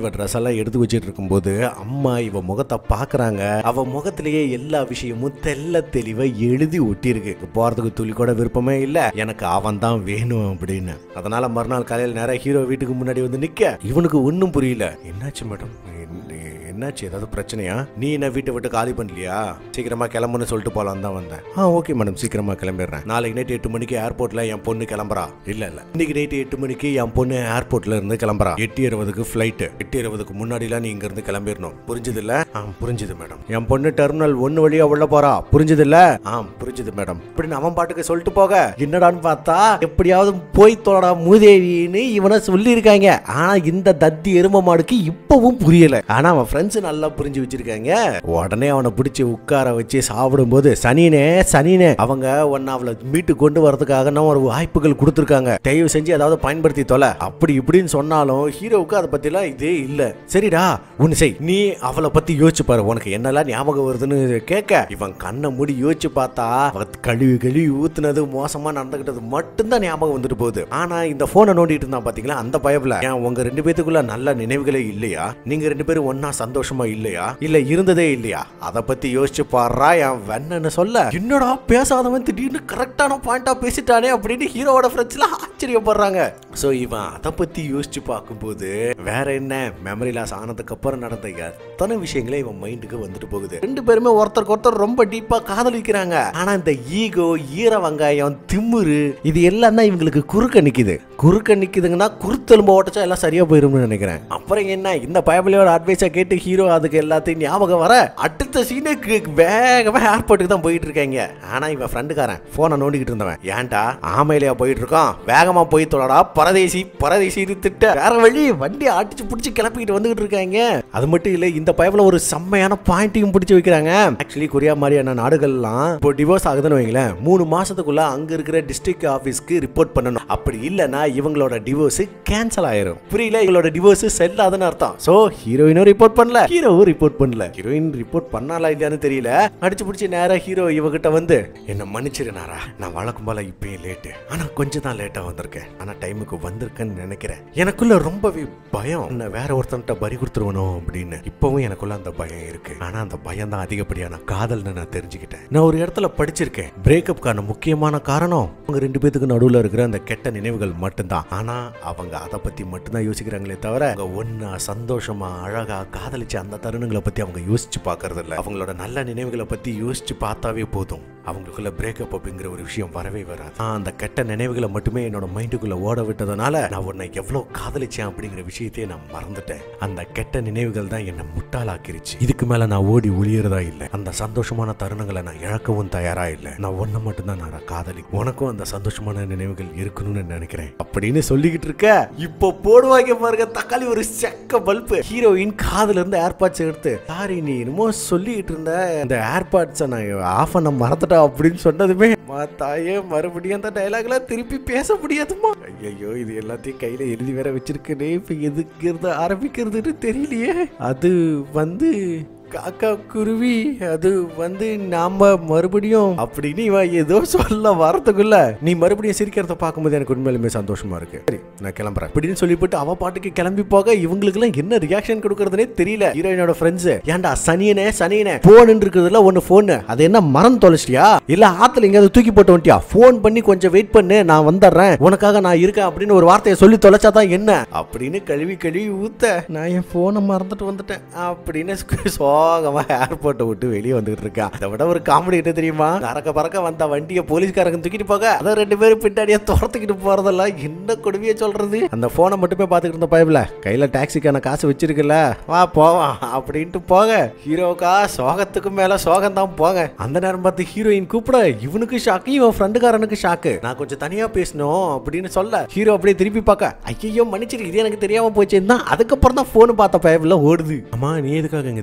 இவ ட்ரெஸ் எல்லாம் எடுத்து வச்சிட்டு இருக்கும்போது அம்மா இவ முகத்தை பாக்குறாங்க அவ முகத்திலேயே எல்லா விஷயமும் தெல்ல தெளிவா எழுதி ஒட்டியிருக்கு போறதுக்கு துளி கூட விருப்பமே இல்ல எனக்கு அவன் தான் வேணும் அப்படின்னு அதனால மறுநாள் காலையில் நேரம் ஹீரோ வீட்டுக்கு முன்னாடி வந்து நிக்க இவனுக்கு ஒன்றும் புரியல என்னாச்சு மேடம் என்னாச்சு ஏதாவது பிரச்சனையா நீ என்ன வீட்டை விட்டு காலி பண்ணலையா சீக்கிரமா கிளம்புன்னு சொல்லிட்டு போலாம் தான் வந்தேன் ஆ ஓகே மேடம் சீக்கிரமா கிளம்பிடுறேன் நாளைக்கு நைட் எட்டு மணிக்கு ஏர்போர்ட்ல என் பொண்ணு கிளம்புறா இல்ல இல்ல இன்னைக்கு நைட் எட்டு மணிக்கு என் பொண்ணு ஏர்போர்ட்ல இருந்து கிளம்புறா எட்டு இருபதுக்கு ஃபிளைட் எட்டு இருபதுக்கு முன்னாடிலாம் நீ இங்க இருந்து கிளம்பிடணும் புரிஞ்சது இல்ல ஆ புரிஞ்சுது மேடம் என் பொண்ணு டெர்மினல் ஒன்னு வழியா உள்ள போறா புரிஞ்சது இல்ல ஆ புரிஞ்சுது மேடம் இப்படின்னு அவன் பாட்டுக்கு சொல்லிட்டு போக என்னடான்னு பார்த்தா எப்படியாவது போய் தொலைடா மூதேவின்னு இவனை சொல்லியிருக்காங்க ஆனா இந்த தத்தி எரும மாடுக்கு இப்பவும் புரியல ஆனா அவன் ஃப்ரெண்ட்ஸ் நல்லா புரிஞ்சு வச்சிருக்காங்க உடனே அவனை பிடிச்சி உட்கார வச்சு சாப்பிடும்போது சனினே சனினே அவங்க ஒன்னு அவளை மீட்டு கொண்டு வரதுக்காக நான் ஒரு வாய்ப்புகள் கொடுத்துருக்காங்க தயவு செஞ்சு ஏதாவது பயன்படுத்தி தொலை அப்படி இப்படின்னு சொன்னாலும் ஹீரோவுக்கு அதை பத்திலாம் இதே இல்ல சரிடா ஒன்னு செய் நீ அவளை பத்தி யோசிச்சு பாரு உனக்கு என்னெல்லாம் ஞாபகம் வருதுன்னு கேட்க இவன் கண்ணை மூடி யோசிச்சு பார்த்தா அவ கழுவி கழுவி ஊத்துனது மோசமா நடந்துகிட்டது மட்டும்தான் ஞாபகம் வந்துட்டு போகுது ஆனா இந்த போனை நோண்டிட்டு இருந்தான் பாத்தீங்களா அந்த பயப்புல ஏன் உங்க ரெண்டு பேத்துக்குள்ள நல்ல நினைவுகளே இல்லையா நீங்க ரெண்டு பேரும் ஒன்னா சந்தோஷமா இல்லையா இல்ல இருந்ததே இல்லையா அத பத்தி யோசிச்சு பாடுறா என் வெண்ணன்னு சொல்ல என்னடா பேசாதவன் திடீர்னு கரெக்டான பாயிண்டா பேசிட்டானே அப்படின்னு ஹீரோவோட ஃப்ரெண்ட்ஸ்லாம் ஆச்சரியப்படுறாங்க சோ இவன் அதை பத்தி யோசிச்சு பார்க்கும்போது வேற என்ன மெமரி லாஸ் ஆனதுக்கு அப்புறம் நடந்த எத்தனை விஷயங்களே இவன் மைண்டுக்கு வந்துட்டு போகுது ரெண்டு பேருமே ஒருத்தருக்கு ஒருத்தர் ரொம்ப டீப்பா காதலிக்கிறாங்க ஆனா இந்த ஈகோ ஈர வெங்காயம் திமிரு இது எல்லாம் தான் இவங்களுக்கு குறுக்க நிக்குது குறுக்க நிக்குதுங்கன்னா குறுத்தெலும்பு ஓட்டச்சா எல்லாம் சரியா போயிரும்னு நினைக்கிறேன் அப்புறம் என்ன இந்த பயபலியோட அட்வைஸை கேட்டு ஹீரோ அதுக்கு எல்லாத்தையும் ஞாபகம் வர அடுத்த சீனுக்கு வேகமா ஏர்போர்ட்டுக்கு தான் போயிட்டு இருக்காங்க ஆனா இவன் ஃப்ரெண்டுக்காரன் போனை நோண்டிக்கிட்டு இருந்தவன் ஏன்டா ஆமையிலையா போயிட்டு இருக்கான் வேகமா போய் தொலைடா பரதேசி பரதேசி திட்ட வேற வழி வண்டி அடிச்சு பிடிச்சி கிளப்பிக்கிட்டு வந்துகிட்டு இருக்காங்க அது மட்டும் இல்ல இந்த பயபல ஒரு செம்மையான பாயிண்ட்டையும் பிடிச்சி வைக்கிறாங்க ஆக்சுவலி கொரியா மாதிரியான நாடுகள்லாம் இப்போ டிவோர்ஸ் ஆகுதுன்னு வைங்களேன் மூணு மாசத்துக்குள்ள அங்க இருக்கிற டிஸ்ட்ரிக்ட் ஆபீஸ்க்கு ரிப்போர்ட் பண்ணணும் அப்படி இல்லைன்னா இவங்களோட டிவோர்ஸ் கேன்சல் ஆயிரும் புரியல இவங்களோட டிவோர்ஸ் செல்லாதுன்னு அர்த்தம் சோ ஹீரோயினும் ரிப்போர்ட் பண்ணல ஹீரோவும் ரிப்போர்ட் பண்ணல ஹீரோயின் ரிப்போர்ட் பண்ணாலா இல்லையான்னு தெரியல அடிச்சு பிடிச்சி நேரா ஹீரோ இவகிட்ட வந்து என்ன மன்னிச்சிரு நாரா நான் வழக்கம் போல இப்பயும் லேட்டு ஆனா கொஞ்சம் தான் லேட்டா வந்திருக்கேன் ஆனா டைமுக்கு வந்திருக்கேன்னு நினைக்கிறேன் எனக்குள்ள ரொம்பவே பயம் என்ன வேற ஒருத்தன்ட்ட பறி கொடுத்துருவனோ அப்படின்னு இப்பவும் எனக்குள்ள அந்த பயம் இருக்கு ஆனா அந்த பயம் தான் அதிகப்படியான காதல்னு நான் தெரிஞ்சுக்கிட்டேன் நான் ஒரு இடத்துல படிச்சிருக்கேன் பிரேக்கப்கான முக்கியமான காரணம் அவங்க ரெண்டு பேத்துக்கு நடுவுல இருக்கிற அந்த கெட்ட நினைவுகள் மட்டும்தான் ஆனா அவங்க அதை பத்தி மட்டும்தான் யோசிக்கிறாங்களே தவிர அவங்க ஒன்னா சந்தோஷமா அழகா காதலிச்ச அந்த தருணங்களை பத்தி அவங்க யோசிச்சு பார்க்கறது இல்ல அவங்களோட நல்ல நினைவுகளை பத்தி யோசிச்சு பார்த்தாவே போதும் அவங்களுக்குள்ள பிரேக்கப் அப்படிங்கிற ஒரு விஷயம் வரவே வராது நான் அந்த கெட்ட நினைவுகளை மட்டுமே என்னோட மைண்டுக்குள்ள ஓட விட்டதுனால நான் உன்னை எவ்வளவு காதலிச்சேன் அப்படிங்கிற விஷயத்தையே நான் மறந்துட்டேன் அந்த கெட்ட நினைவுகள் தான் என்னை முட்டாளாக்கிருச்சு இதுக்கு மேல நான் ஓடி ஒளியறதா இல்லை அந்த சந்தோஷமான தருணங்களை நான் இழக்கவும் தயாரா இல்லை நான் ஒன்ன மட்டும்தான் நான் காதலி உனக்கும் அந்த சந்தோஷமான நினைவுகள் இருக்கணும்னு நினைக்கிறேன் அப்படின்னு சொல்லிக்கிட்டு இருக்க இப்போ போடுவாங்க பாருங்க தக்காளி ஒரு செக்க பல்பு ஹீரோயின் காதுல இருந்து ஏர்பாட்ஸ் எடுத்து சாரி நீ என்னமோ சொல்லிட்டு இருந்த இந்த ஏர்பாட்ஸை நான் ஆஃப் பண்ண மறந்துட்டா அப்படின்னு சொன்னதுமே "அம்மா, தாயே மறுபடியும் அந்த டைலாக்லாம் திருப்பி பேச முடியாதுமா ஐயோ இது எல்லாத்தையும் கையில எழுதி வேற வச்சிருக்கனே இப்ப எதுக்கு இருந்து ஆரம்பிக்கிறதுன்னு தெரியலையே அது வந்து காக்கா குருவி அது வந்து நாம மறுபடியும் அப்படின்னு இவன் ஏதோ சொல்ல வரதுக்குள்ள நீ மறுபடியும் சிரிக்கிறத பார்க்கும்போது எனக்கு உண்மையிலுமே சந்தோஷமா இருக்கு சரி நான் கிளம்புறேன் அப்படின்னு சொல்லிவிட்டு அவ பாட்டுக்கு கிளம்பி போக இவங்களுக்கு எல்லாம் என்ன ரியாக்ஷன் கொடுக்கறதுனே தெரியல ஹீரோயினோட ஃப்ரெண்ட்ஸ் ஏன்டா சனியனே சனியனே போன் இருக்கிறதுல ஒன்னு போன் அது என்ன மறந்து தொலைச்சிட்டியா இல்ல ஆத்துல எங்கேயாவது தூக்கி போட்டு வந்துட்டியா போன் பண்ணி கொஞ்சம் வெயிட் பண்ணு நான் வந்துடுறேன் உனக்காக நான் இருக்கேன் அப்படின்னு ஒரு வார்த்தையை சொல்லி தொலைச்சாதான் என்ன அப்படின்னு கழுவி கழுவி ஊத்த நான் என் போனை மறந்துட்டு வந்துட்டேன் அப்படின்னு சோகமா ஏர்போர்ட்டை விட்டு வெளியே வந்துட்டு இருக்கான் அதை விட ஒரு காமெடி என்ன தெரியுமா பறக்க பறக்க வந்த வண்டியை போலீஸ்காரங்க தூக்கிட்டு போக அதை ரெண்டு பேரும் பின்னாடியே துரத்துக்கிட்டு போறதெல்லாம் என்ன கொடுமையை சொல்றது அந்த போனை மட்டுமே பார்த்துக்கிட்டு இருந்த பயபில் கையில டாக்ஸிக்கான காசு வச்சிருக்குல்ல வா போவான் அப்படின்ட்டு போக ஹீரோக்கா சோகத்துக்கு மேல சோகம் தான் போக அந்த நேரம் பார்த்து ஹீரோயின் கூப்பிட இவனுக்கு ஷாக்கு இவன் ஃப்ரெண்டுக்காரனுக்கு ஷாக்கு நான் கொஞ்சம் தனியா பேசணும் அப்படின்னு சொல்ல ஹீரோ அப்படியே திருப்பி பார்க்க ஐயோ மன்னிச்சிரு இது எனக்கு தெரியாம போச்சுன்னா அதுக்கப்புறம் தான் போன் பார்த்த பயபில் ஓடுது அம்மா நீ எதுக்காக இங்க திரும்பி வந்த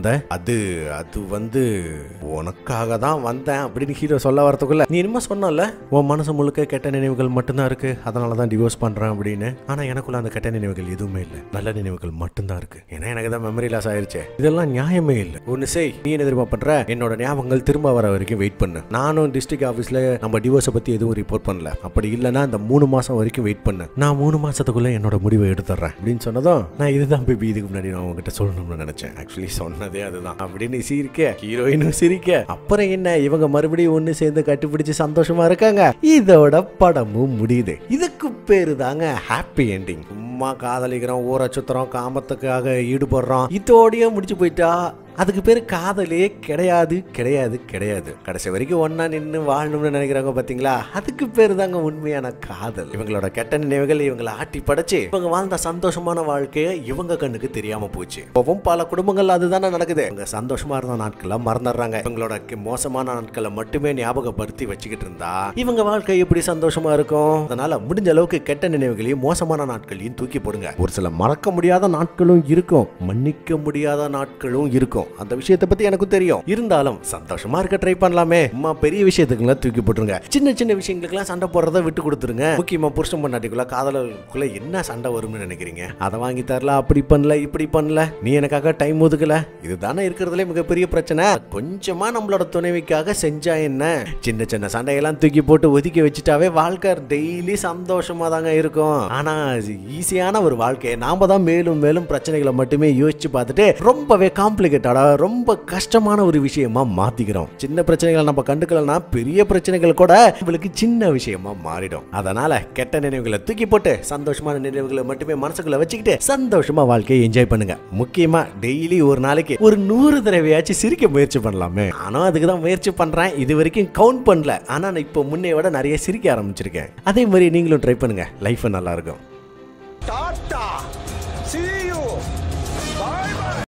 வந்த அது அது வந்து உனக்காக தான் வந்தேன் அப்படின்னு ஹீரோ சொல்ல வரதுக்குள்ள நீ இனிமே சொன்னல உன் மனசு முழுக்க கெட்ட நினைவுகள் மட்டும்தான் இருக்கு அதனால தான் டிவோர்ஸ் பண்றேன் அப்படின்னு ஆனா எனக்குள்ள அந்த கெட்ட நினைவுகள் எதுவுமே இல்லை நல்ல நினைவுகள் மட்டும்தான் இருக்கு ஏன்னா எனக்கு தான் மெமரி லாஸ் ஆயிருச்சு இதெல்லாம் நியாயமே இல்லை ஒன்னு செய் நீ என்ன தெரியுமா பண்ற என்னோட ஞாபகங்கள் திரும்ப வர வரைக்கும் வெயிட் பண்ணு நானும் டிஸ்ட்ரிக்ட் ஆஃபீஸ்ல நம்ம டிவோர்ஸை பத்தி எதுவும் ரிப்போர்ட் பண்ணல அப்படி இல்லைன்னா இந்த மூணு மாசம் வரைக்கும் வெயிட் பண்ணு நான் மூணு மாசத்துக்குள்ள என்னோட முடிவை எடுத்துறேன் அப்படின்னு சொன்னதும் நான் இதுதான் பேபி இதுக்கு முன்னாடி நான் உங்ககிட்ட சொல்லணும்னு நினைச்சேன் ஆக்சுவலி சொன்னதே அதுதான் அப்படின்னு சிரிக்க ஹீரோயினும் சிரிக்க அப்புறம் என்ன இவங்க மறுபடியும் ஒண்ணு சேர்ந்து கட்டிப்பிடிச்சு சந்தோஷமா இருக்காங்க இதோட படமும் முடியுது இதுக்கு பேரு தாங்க ஹாப்பி எண்டிங் சும்மா காதலிக்கிறோம் ஊரை சுத்துறோம் காமத்துக்காக ஈடுபடுறோம் இதோடய முடிச்சு போயிட்டா அதுக்கு பேர் காதலே கிடையாது கிடையாது கிடையாது கடைசி வரைக்கும் ஒண்ணா நின்று வாழணும்னு நினைக்கிறாங்க பாத்தீங்களா அதுக்கு பேர் தாங்க உண்மையான காதல் இவங்களோட கெட்ட நினைவுகள் இவங்களை ஆட்டி படைச்சு இவங்க வாழ்ந்த சந்தோஷமான வாழ்க்கைய இவங்க கண்ணுக்கு தெரியாம போச்சு இப்பவும் பல குடும்பங்கள் அதுதானே நடக்குது இவங்க சந்தோஷமா இருந்த நாட்களை மறந்துடுறாங்க இவங்களோட கி- மோசமான நாட்களை மட்டுமே ஞாபகப்படுத்தி வச்சுக்கிட்டு இருந்தா இவங்க வாழ்க்கை எப்படி சந்தோஷமா இருக்கும் அதனால முடிஞ்ச அளவுக்கு கெட்ட நினைவுகளையும் மோசமான நாட்களையும் தூக்கி போடுங்க ஒரு சில மறக்க முடியாத நாட்களும் இருக்கும் மன்னிக்க முடியாத நாட்களும் இருக்கும் அந்த விஷயத்தை பத்தி எனக்கும் தெரியும் இருந்தாலும் சந்தோஷமா இருக்க ட்ரை பண்ணலாமே அம்மா பெரிய விஷயத்துக்குலாம் தூக்கி போட்டுருங்க சின்ன சின்ன விஷயங்களுக்குலாம் சண்டை போடுறத விட்டு கொடுத்துருங்க முக்கியமா புருஷன் பண்ணாட்டிக்குள்ள காதலருக்குள்ள என்ன சண்டை வரும்னு நினைக்கிறீங்க அதை வாங்கி தரல அப்படி பண்ணல இப்படி பண்ணல நீ எனக்காக டைம் ஒதுக்கல இதுதானே இருக்கிறதுல மிகப்பெரிய பிரச்சனை கொஞ்சமா நம்மளோட துணைவிக்காக செஞ்சா என்ன சின்ன சின்ன சண்டையெல்லாம் தூக்கி போட்டு ஒதுக்கி வச்சுட்டாவே வாழ்க்கை டெய்லி சந்தோஷமா தாங்க இருக்கும் ஆனா ஈஸியான ஒரு வாழ்க்கையை நாம தான் மேலும் மேலும் பிரச்சனைகளை மட்டுமே யோசிச்சு பார்த்துட்டு ரொம்பவே காம்ப்ளிகேட்டடா ரொம்ப கஷ்டமான ஒரு விஷயமா மாத்திக்கிறோம் சின்ன பிரச்சனைகளை நம்ம கண்டுக்கலனா பெரிய பிரச்சனைகள் கூட நம்மளுக்கு சின்ன விஷயமா மாறிடும் அதனால கெட்ட நினைவுகளை தூக்கி போட்டு சந்தோஷமான நினைவுகளை மட்டுமே மனசுக்குள்ள வச்சுக்கிட்டு சந்தோஷமா வாழ்க்கையை என்ஜாய் பண்ணுங்க முக்கியமா டெய்லி ஒரு நாளைக்கு ஒரு நூறு தடவையாச்சும் சிரிக்க முயற்சி பண்ணலாமே நானும் அதுக்கு தான் முயற்சி பண்றேன் இது வரைக்கும் கவுண்ட் பண்ணல ஆனா நான் இப்போ முன்னே விட நிறைய சிரிக்க ஆரம்பிச்சிருக்கேன் அதே மாதிரி நீங்களும் ட்ரை பண்ணுங்க லைஃப் நல்லா இருக்கும் Tata see you bye bye